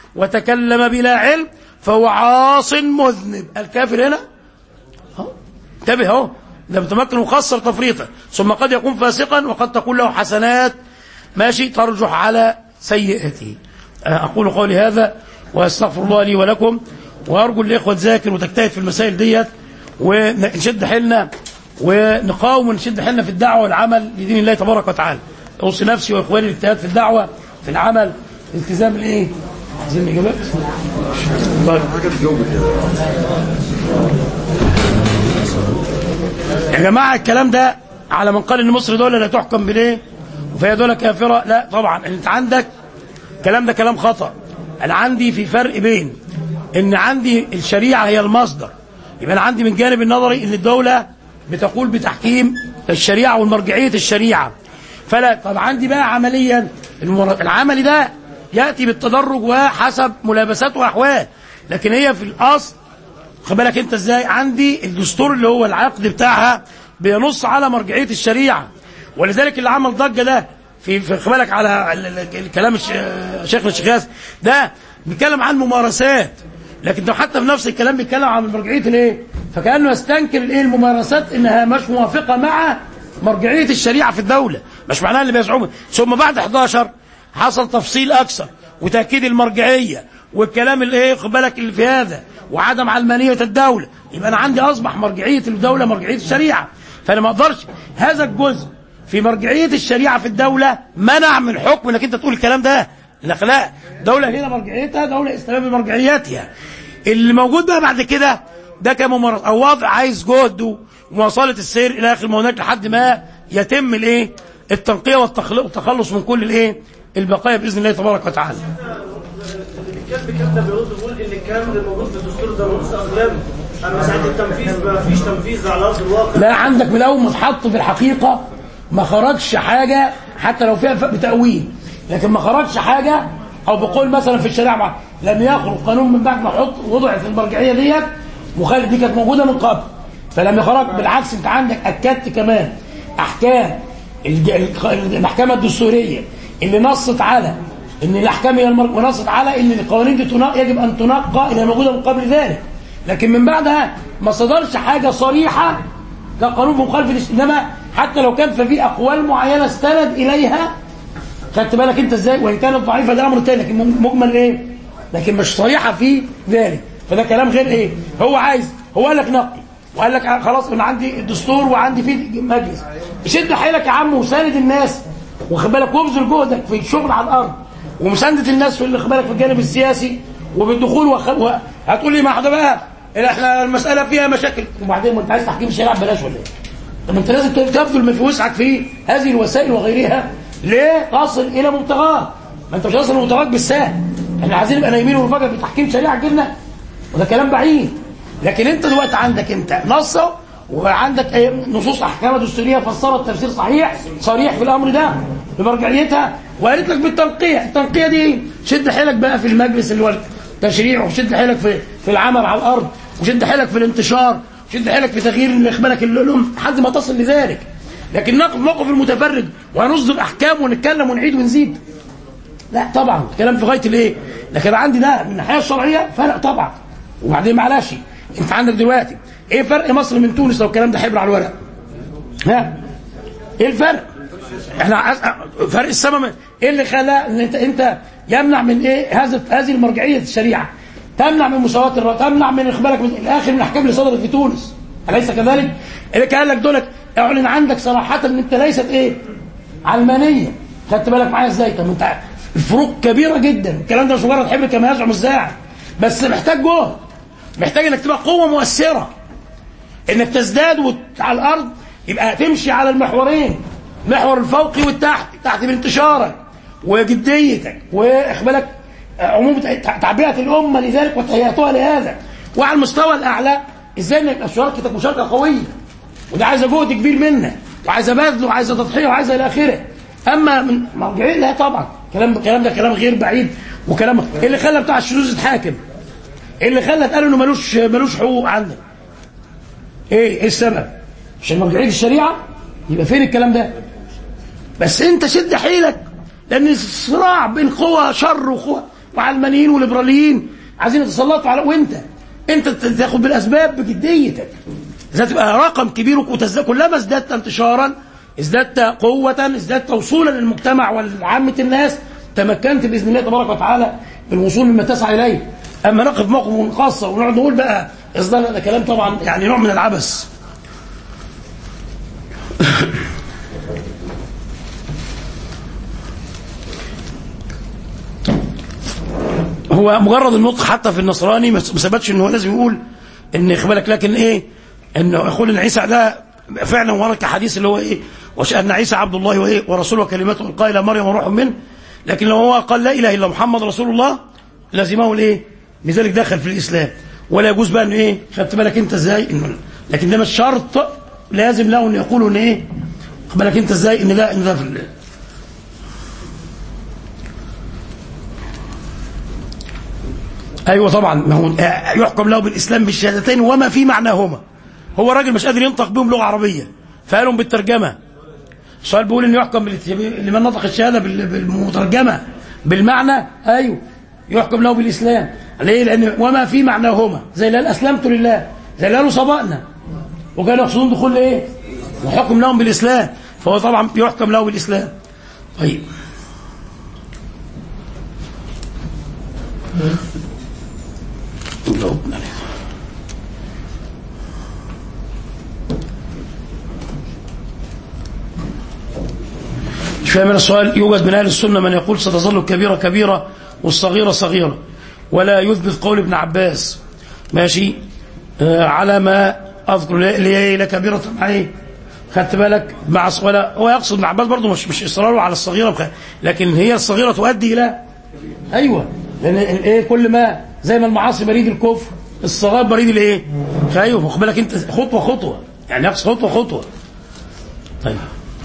وتكلم بلا علم فهو عاص مذنب الكافر هنا أهو. انتبه اهو ده متمكن وقصر تفريطا ثم قد يكون فاسقا وقد تكون له حسنات ماشي ترجح على سيئته آه، اقول قولي هذا واستغفر الله لي ولكم وارجو الاخوه تذاكر وتجتهد في المسائل ديت ونشد حيلنا ونقاوم ونشد حيلنا في الدعوه والعمل لدين الله تبارك وتعالى اوصي نفسي واخواني الاجتهاد في الدعوه في العمل التزام الايه؟ عايزين اجابات؟ طيب يا جماعة الكلام ده على من قال ان مصر دولة لا تحكم بالايه وفهي دولة كافرة لا طبعا انت عندك الكلام ده كلام خطأ انا عندي في فرق بين ان عندي الشريعة هي المصدر يبقى انا عندي من جانب النظري ان الدولة بتقول بتحكيم الشريعة والمرجعية الشريعة فلا طب عندي بقى عمليا المر- العملي ده يأتي بالتدرج وحسب ملابسات واحوال لكن هي في الاصل خد بالك انت ازاي عندي الدستور اللي هو العقد بتاعها بينص على مرجعيه الشريعه ولذلك اللي عمل ضجه ده في في خد بالك على ال- ال- الكلام الش- شيخنا الشيخ ياسر ده بيتكلم عن ممارسات لكن ده حتى في نفس الكلام بيتكلم عن مرجعيه الايه فكانه يستنكر الايه الممارسات انها مش موافقه مع مرجعيه الشريعه في الدوله مش معناها اللي بيزعمه ثم بعد 11 حصل تفصيل اكثر وتاكيد المرجعيه والكلام اللي ايه خد بالك اللي في هذا وعدم علمانيه الدوله يبقى انا عندي اصبح مرجعيه الدوله مرجعيه الشريعه فانا ما اقدرش هذا الجزء في مرجعيه الشريعه في الدوله منع من حكم انك انت تقول الكلام ده لا لا دوله هنا مرجعيتها دوله اسلاميه بمرجعياتها اللي موجود بقى بعد كده ده كممارسه او وضع عايز جهد ومواصله السير الى اخر ما هناك لحد ما يتم الايه التنقيه والتخل- والتخلص من كل الايه البقايا باذن الله تبارك وتعالى الكلب كده بيرد بيقول ان الكلام اللي موجود في الدستور ده نص اقلام اما ساعه التنفيذ ما فيش تنفيذ على ارض الواقع لا عندك من اول ما اتحط في الحقيقه ما خرجش حاجه حتى لو فيها فرق بتاويل لكن ما خرجش حاجه او بقول مثلا في الشريعه لم يخرج قانون من بعد ما حط وضع في المرجعيه ديت مخالف دي كانت موجوده من قبل فلم يخرج بالعكس انت عندك اكدت كمان احكام الج- الق- المحكمه الدستوريه اللي نصت على ان الاحكام هي المر... ونصت على ان القوانين دي تنق... يجب ان تنقى الى موجوده من قبل ذلك لكن من بعدها ما صدرش حاجه صريحه كقانون مخالف للإس- انما حتى لو كان ففي اقوال معينه استند اليها خدت بالك انت ازاي وان كانت ضعيفه ده امر تاني لكن مجمل ايه لكن مش صريحه في ذلك فده كلام غير ايه هو عايز هو قال لك نقي وقال لك خلاص انا عندي الدستور وعندي فيه مجلس شد حيلك يا عم وساند الناس واخد بالك وابذل جهدك في الشغل على الارض ومسانده الناس في اللي خد بالك في الجانب السياسي وبالدخول وخ... و... هتقول لي ما ده بقى احنا المساله فيها مشاكل وبعدين ما انت عايز تحكيم الشريعه ببلاش ولا ايه؟ طب انت لازم تبذل ما في وسعك في هذه الوسائل وغيرها ليه تصل الى مبتغاك ما انت مش هتصل لمبتغاك بالسهل احنا عايزين نبقى نايمين ونفكر في تحكيم شريعه جبنا وده كلام بعيد لكن انت دلوقتي عندك انت نصه وعندك ايه نصوص احكام دستوريه فسرت تفسير صحيح صريح في الامر ده بمرجعيتها وقالت لك بالتنقيه التنقيه دي ايه؟ شد حيلك بقى في المجلس اللي هو التشريع وشد حيلك في في العمل على الارض وشد حيلك في الانتشار شد حيلك في تغيير اخبارك العلوم لحد ما تصل لذلك لكن نقف موقف المتفرج وهنصدر احكام ونتكلم ونعيد ونزيد لا طبعا الكلام في غايه الايه لكن عندي ده من الناحيه الشرعيه فرق طبعا وبعدين معلش انت عندك دلوقتي ايه فرق مصر من تونس لو الكلام ده حبر على الورق ها ايه الفرق احنا عايز- فرق السماء من- ايه اللي خلى ان انت انت يمنع من ايه هذا هذه المرجعيه الشريعه تمنع من مساواه الرأي تمنع من اخبارك من الاخر من الاحكام اللي صدرت في تونس اليس كذلك اللي قال لك دولك اعلن عندك صراحه ان انت ليست ايه علمانيه خدت بالك معايا ازاي طب انت الفروق كبيره جدا الكلام ده مش مجرد حبر كما يزعم الزاعم بس محتاج جهد محتاج انك تبقى قوه مؤثره انك تزداد وت- على الارض يبقى تمشي على المحورين المحور الفوقي والتحت تحت بانتشارك وجديتك واخبالك عموم تع- تعبئه الامه لذلك وتهيئتها لهذا وعلى المستوى الاعلى ازاي انك مشاركتك مشاركه قويه وده عايزه جهد كبير منك وعايزه بذل وعايزه تضحيه وعايزه الى اخره اما من مرجعيه لا طبعا كلام الكلام ده كلام غير بعيد وكلام ايه اللي خلى بتاع الشذوذ يتحاكم ايه اللي خلى اتقال انه ملوش ملوش حقوق عندك ايه ايه السبب عشان مرجعيه الشريعه يبقى فين الكلام ده بس انت شد حيلك لان الصراع بين قوى شر وقوى وعلمانيين وليبراليين عايزين يتسلطوا على وانت انت تاخد بالاسباب بجديتك اذا تبقى رقم كبير وتزداد كلما ازددت انتشارا ازددت قوة ازددت وصولا للمجتمع ولعامة الناس تمكنت باذن الله تبارك وتعالى بالوصول مما تسعى اليه اما نقف موقف ونقصر ونقعد نقول بقى اصدار ده كلام طبعا يعني نوع من العبث هو مجرد النطق حتى في النصراني ما ثبتش ان هو لازم يقول ان بالك لكن ايه ان يقول ان عيسى ده فعلا ورد كحديث اللي هو ايه وان عيسى عبد الله وايه ورسوله وكلمته القى الى مريم وروح منه لكن لو هو قال لا اله الا محمد رسول الله لازمه الايه لذلك دخل في الاسلام ولا يجوز بقى ان ايه خدت بالك انت ازاي إنه لكن ده مش شرط لازم له ان يقولوا ان ايه خد بالك انت ازاي ان ده ان ده في ال- ايوه طبعا ما هو يحكم له بالاسلام بالشهادتين وما في معناهما هو راجل مش قادر ينطق بهم لغه عربيه فقالهم بالترجمه السؤال بيقول ان يحكم بال- لمن نطق الشهاده بال- بالمترجمه بالمعنى ايوه يحكم له بالاسلام ليه لان وما في معناهما زي اللي قال اسلمت لله زي اللي قالوا سبقنا وكانوا يقصدون دخول ايه وحكم لهم بالاسلام فهو طبعا يحكم له بالاسلام طيب جاوبنا عليه. مش فاهم أنا السؤال يوجد من اهل السنه من يقول ستظل الكبيره كبيره والصغيره صغيره ولا يثبت قول ابن عباس ماشي آه على ما اذكر اللي هي لا كبيره مع ايه خدت بالك مع ص- ولا هو يقصد ابن عباس برضه مش مش اصراره على الصغيره بخ... لكن هي الصغيره تؤدي الى ايوه لان الايه كل ما زي ما المعاصي بريد الكفر الصغار بريد الايه ايوه واخد بالك انت خطوه خطوه يعني نفس خطوه خطوه طيب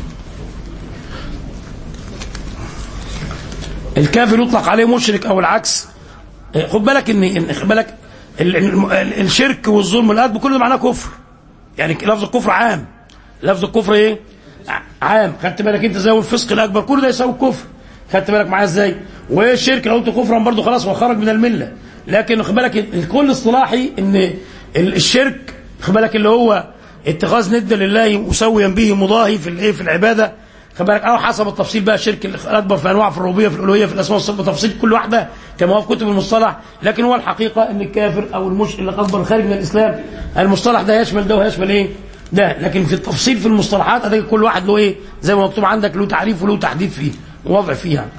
الكافر يطلق عليه مشرك او العكس إيه، خد بالك ان إن- خد بالك ال- ال- ال- الشرك والظلم والاكبر كل ده معناه كفر يعني لفظ الكفر عام لفظ الكفر ايه ع- عام خدت بالك انت زي الفسق الاكبر كل ده يساوي الكفر خدت بالك معايا ازاي والشرك لو قلت كفرا برضه خلاص هو خرج من المله لكن خد بالك الكل اصطلاحي ان ال- الشرك خد بالك اللي هو اتخاذ ند لله مسويا به مضاهي في الايه في العباده خد بالك او حسب التفصيل بقى الشرك الاكبر في انواع في الربوبيه في الالوهيه في الاسماء والصفات بتفصيل كل واحده كما هو في كتب المصطلح لكن هو الحقيقه ان الكافر او المشرك الاكبر خارج من الاسلام المصطلح ده يشمل ده ويشمل ايه ده لكن في التفصيل في المصطلحات هتلاقي كل واحد له ايه زي ما مكتوب عندك له تعريف وله تحديد فيه ووضع فيه يعني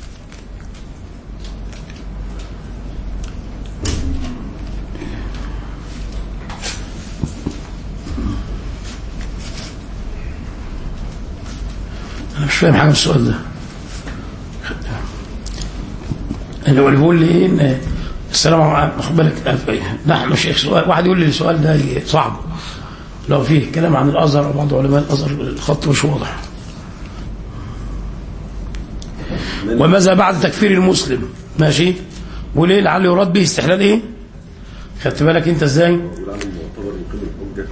انا مش فاهم حاجه من السؤال ده اللي هو اللي بيقول لي ايه ان السلام عليكم خد بالك نحن شيخ سؤال واحد يقول لي السؤال ده صعب لو فيه كلام عن الازهر او بعض علماء الازهر الخط مش واضح وماذا بعد تكفير المسلم ماشي وليه لعله يراد به استحلال ايه خدت بالك انت ازاي العالم معتبر يقيم الحجة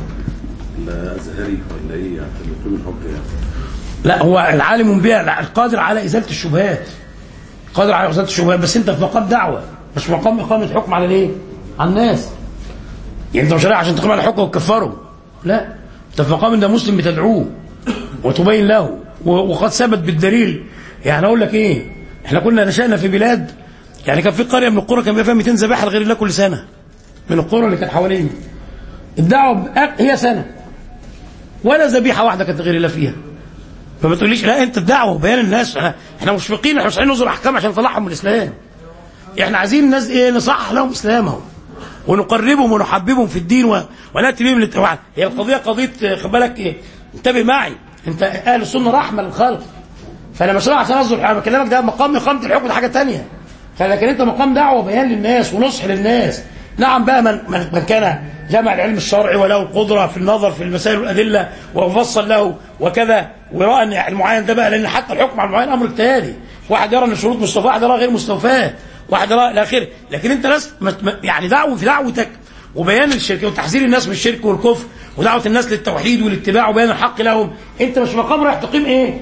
لا أزهري ولا إيه يعني يقيم الحجة يعني لا هو العالم بها لا، القادر على ازاله الشبهات قادر على ازاله الشبهات بس انت في مقام دعوه مش في مقام اقامه حكم على الايه على الناس يعني انت مش رايح عشان تقيم على حكم وتكفره لا انت في مقام ان ده مسلم بتدعوه وتبين له و- وقد ثبت بالدليل يعني اقول لك ايه احنا كنا نشأنا في بلاد يعني كان في قريه من القرى كان بيبقى فيها 200 ذبيحه لغير الله كل سنه من القرى اللي كانت حوالينا الدعوه بأ- هي سنه ولا ذبيحه واحده كانت غير الله فيها فما تقوليش لا انت الدعوه وبيان الناس احنا احنا مشفقين احنا مش عايزين ننظر احكام عشان نطلعهم من الاسلام احنا عايزين الناس ايه نصحح لهم اسلامهم ونقربهم ونحببهم في الدين و... وناتي بهم للتوعيه هي القضيه قضيه اه، خد بالك ايه انتبه معي انت اهل السنه رحمه للخلق فانا مش رايح عشان اصدر انا بكلمك ده مقام اقامه الحكم ده حاجه ثانيه لكن انت مقام دعوه وبيان للناس ونصح للناس نعم بقى من من من كان جمع العلم الشرعي وله القدره في النظر في المسائل والادله وفصل له وكذا وراى ان المعين ده بقى لان حتى الحكم على المعين امر اجتهادي واحد يرى ان الشروط مستوفاه واحد يرى غير مستوفاه واحد يرى الى اخره لكن انت لازم يعني دعوه في دعوتك وبيان الشرك وتحذير الناس من الشرك والكفر ودعوه الناس للتوحيد والاتباع وبيان الحق لهم انت مش مقام رايح تقيم ايه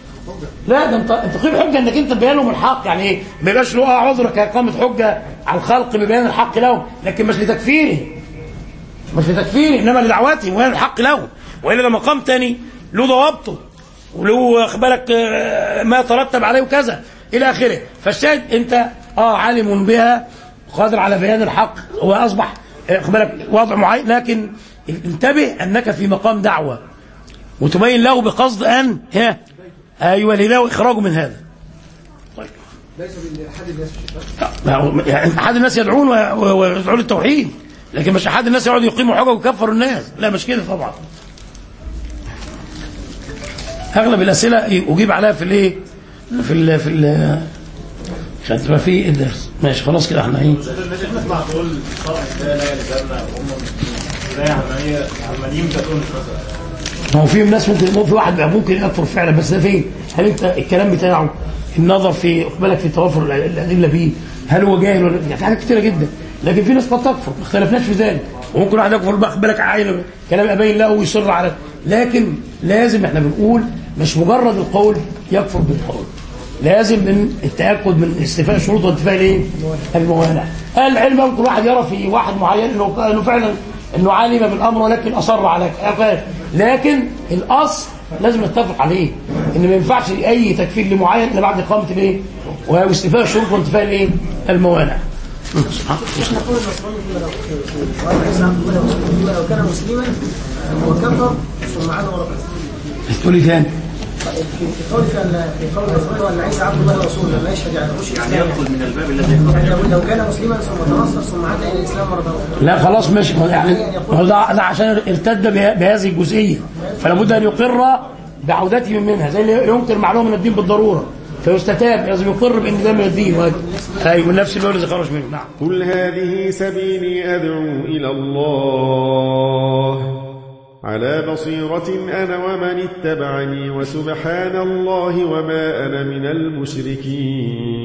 لا ده انت انت تقيم حجه انك انت تبين لهم الحق يعني ايه ما يبقاش له اه عذر كاقامه حجه على الخلق ببيان الحق لهم لكن مش لتكفيره مش لتكفيره انما لدعوتهم وبيان الحق لهم والا ده مقام تاني له ضوابطه وله خد بالك آه، ما ترتب عليه وكذا الى اخره فالشاهد انت اه عالم بها قادر على بيان الحق هو اصبح آه، خد بالك وضع معين لكن انتبه انك في مقام دعوه وتبين له بقصد ان ها ايوه له اخراجه من هذا طيب ليس من احد الناس لا، هو- يعني احد الناس يدعون و- و- ويدعون للتوحيد لكن مش احد الناس يقعد يقيموا حجه ويكفروا الناس لا مش كده طبعا اغلب الاسئله اجيب عليها في الايه في ال في ال خدت ما في الدرس ماشي خلاص كده احنا ايه معقول الشرع ده لا يلزمنا وهم لا علمانية علمانيين كتون ما هو في ناس ممكن مو في واحد ممكن يكفر فعلا بس ده فين؟ هل انت الكلام بتاعه النظر في خد بالك في توافر الادله فيه هل هو جاهل ولا يعني في حاجات كتيره جدا لكن في ناس قد تكفر ما اختلفناش في ذلك وممكن واحد يكفر بقى خد بالك عاين كلام ابين له ويصر على لكن لازم احنا بنقول مش مجرد القول يكفر بالقول لازم من التاكد من استيفاء الشروط وانتفاء الايه؟ الموانع العلم ممكن واحد يرى في واحد معين انه انه فعلا انه علم بالامر ولكن اصر على كذا. لكن الاصل لازم نتفق عليه ان ما ينفعش اي تكفير لمعين الا بعد اقامه الايه؟ واستيفاء الشروط وانتفاء الايه؟ الموانع. احنا نقول المسلمين في وقال عيسى عبد الله ورسوله لو كان مسلما وكفر ثم عاد ورقه تقولي ثاني في في قول في في قول رسوله ان عيسى عبد الله ورسوله لا يشهد يعني يخش يعني الاسلام يدخل من الباب الذي يعني لو- لو كان مسلما ثم تنصر ثم عاد الى الاسلام مره اخرى لا خلاص ماشي يعني هو ده ده عشان ارتد به- بهذه الجزئيه فلا بد ان يقر بعودته منها زي اللي ينكر معلومه من الدين بالضروره فيستتاب لازم يقر بان ده من الدين واجب ايوه من نفس المولد اللي خرج منه نعم قل هذه سبيلي أدعو إلى الله على بصيرة أنا ومن اتبعني وسبحان الله وما أنا من المشركين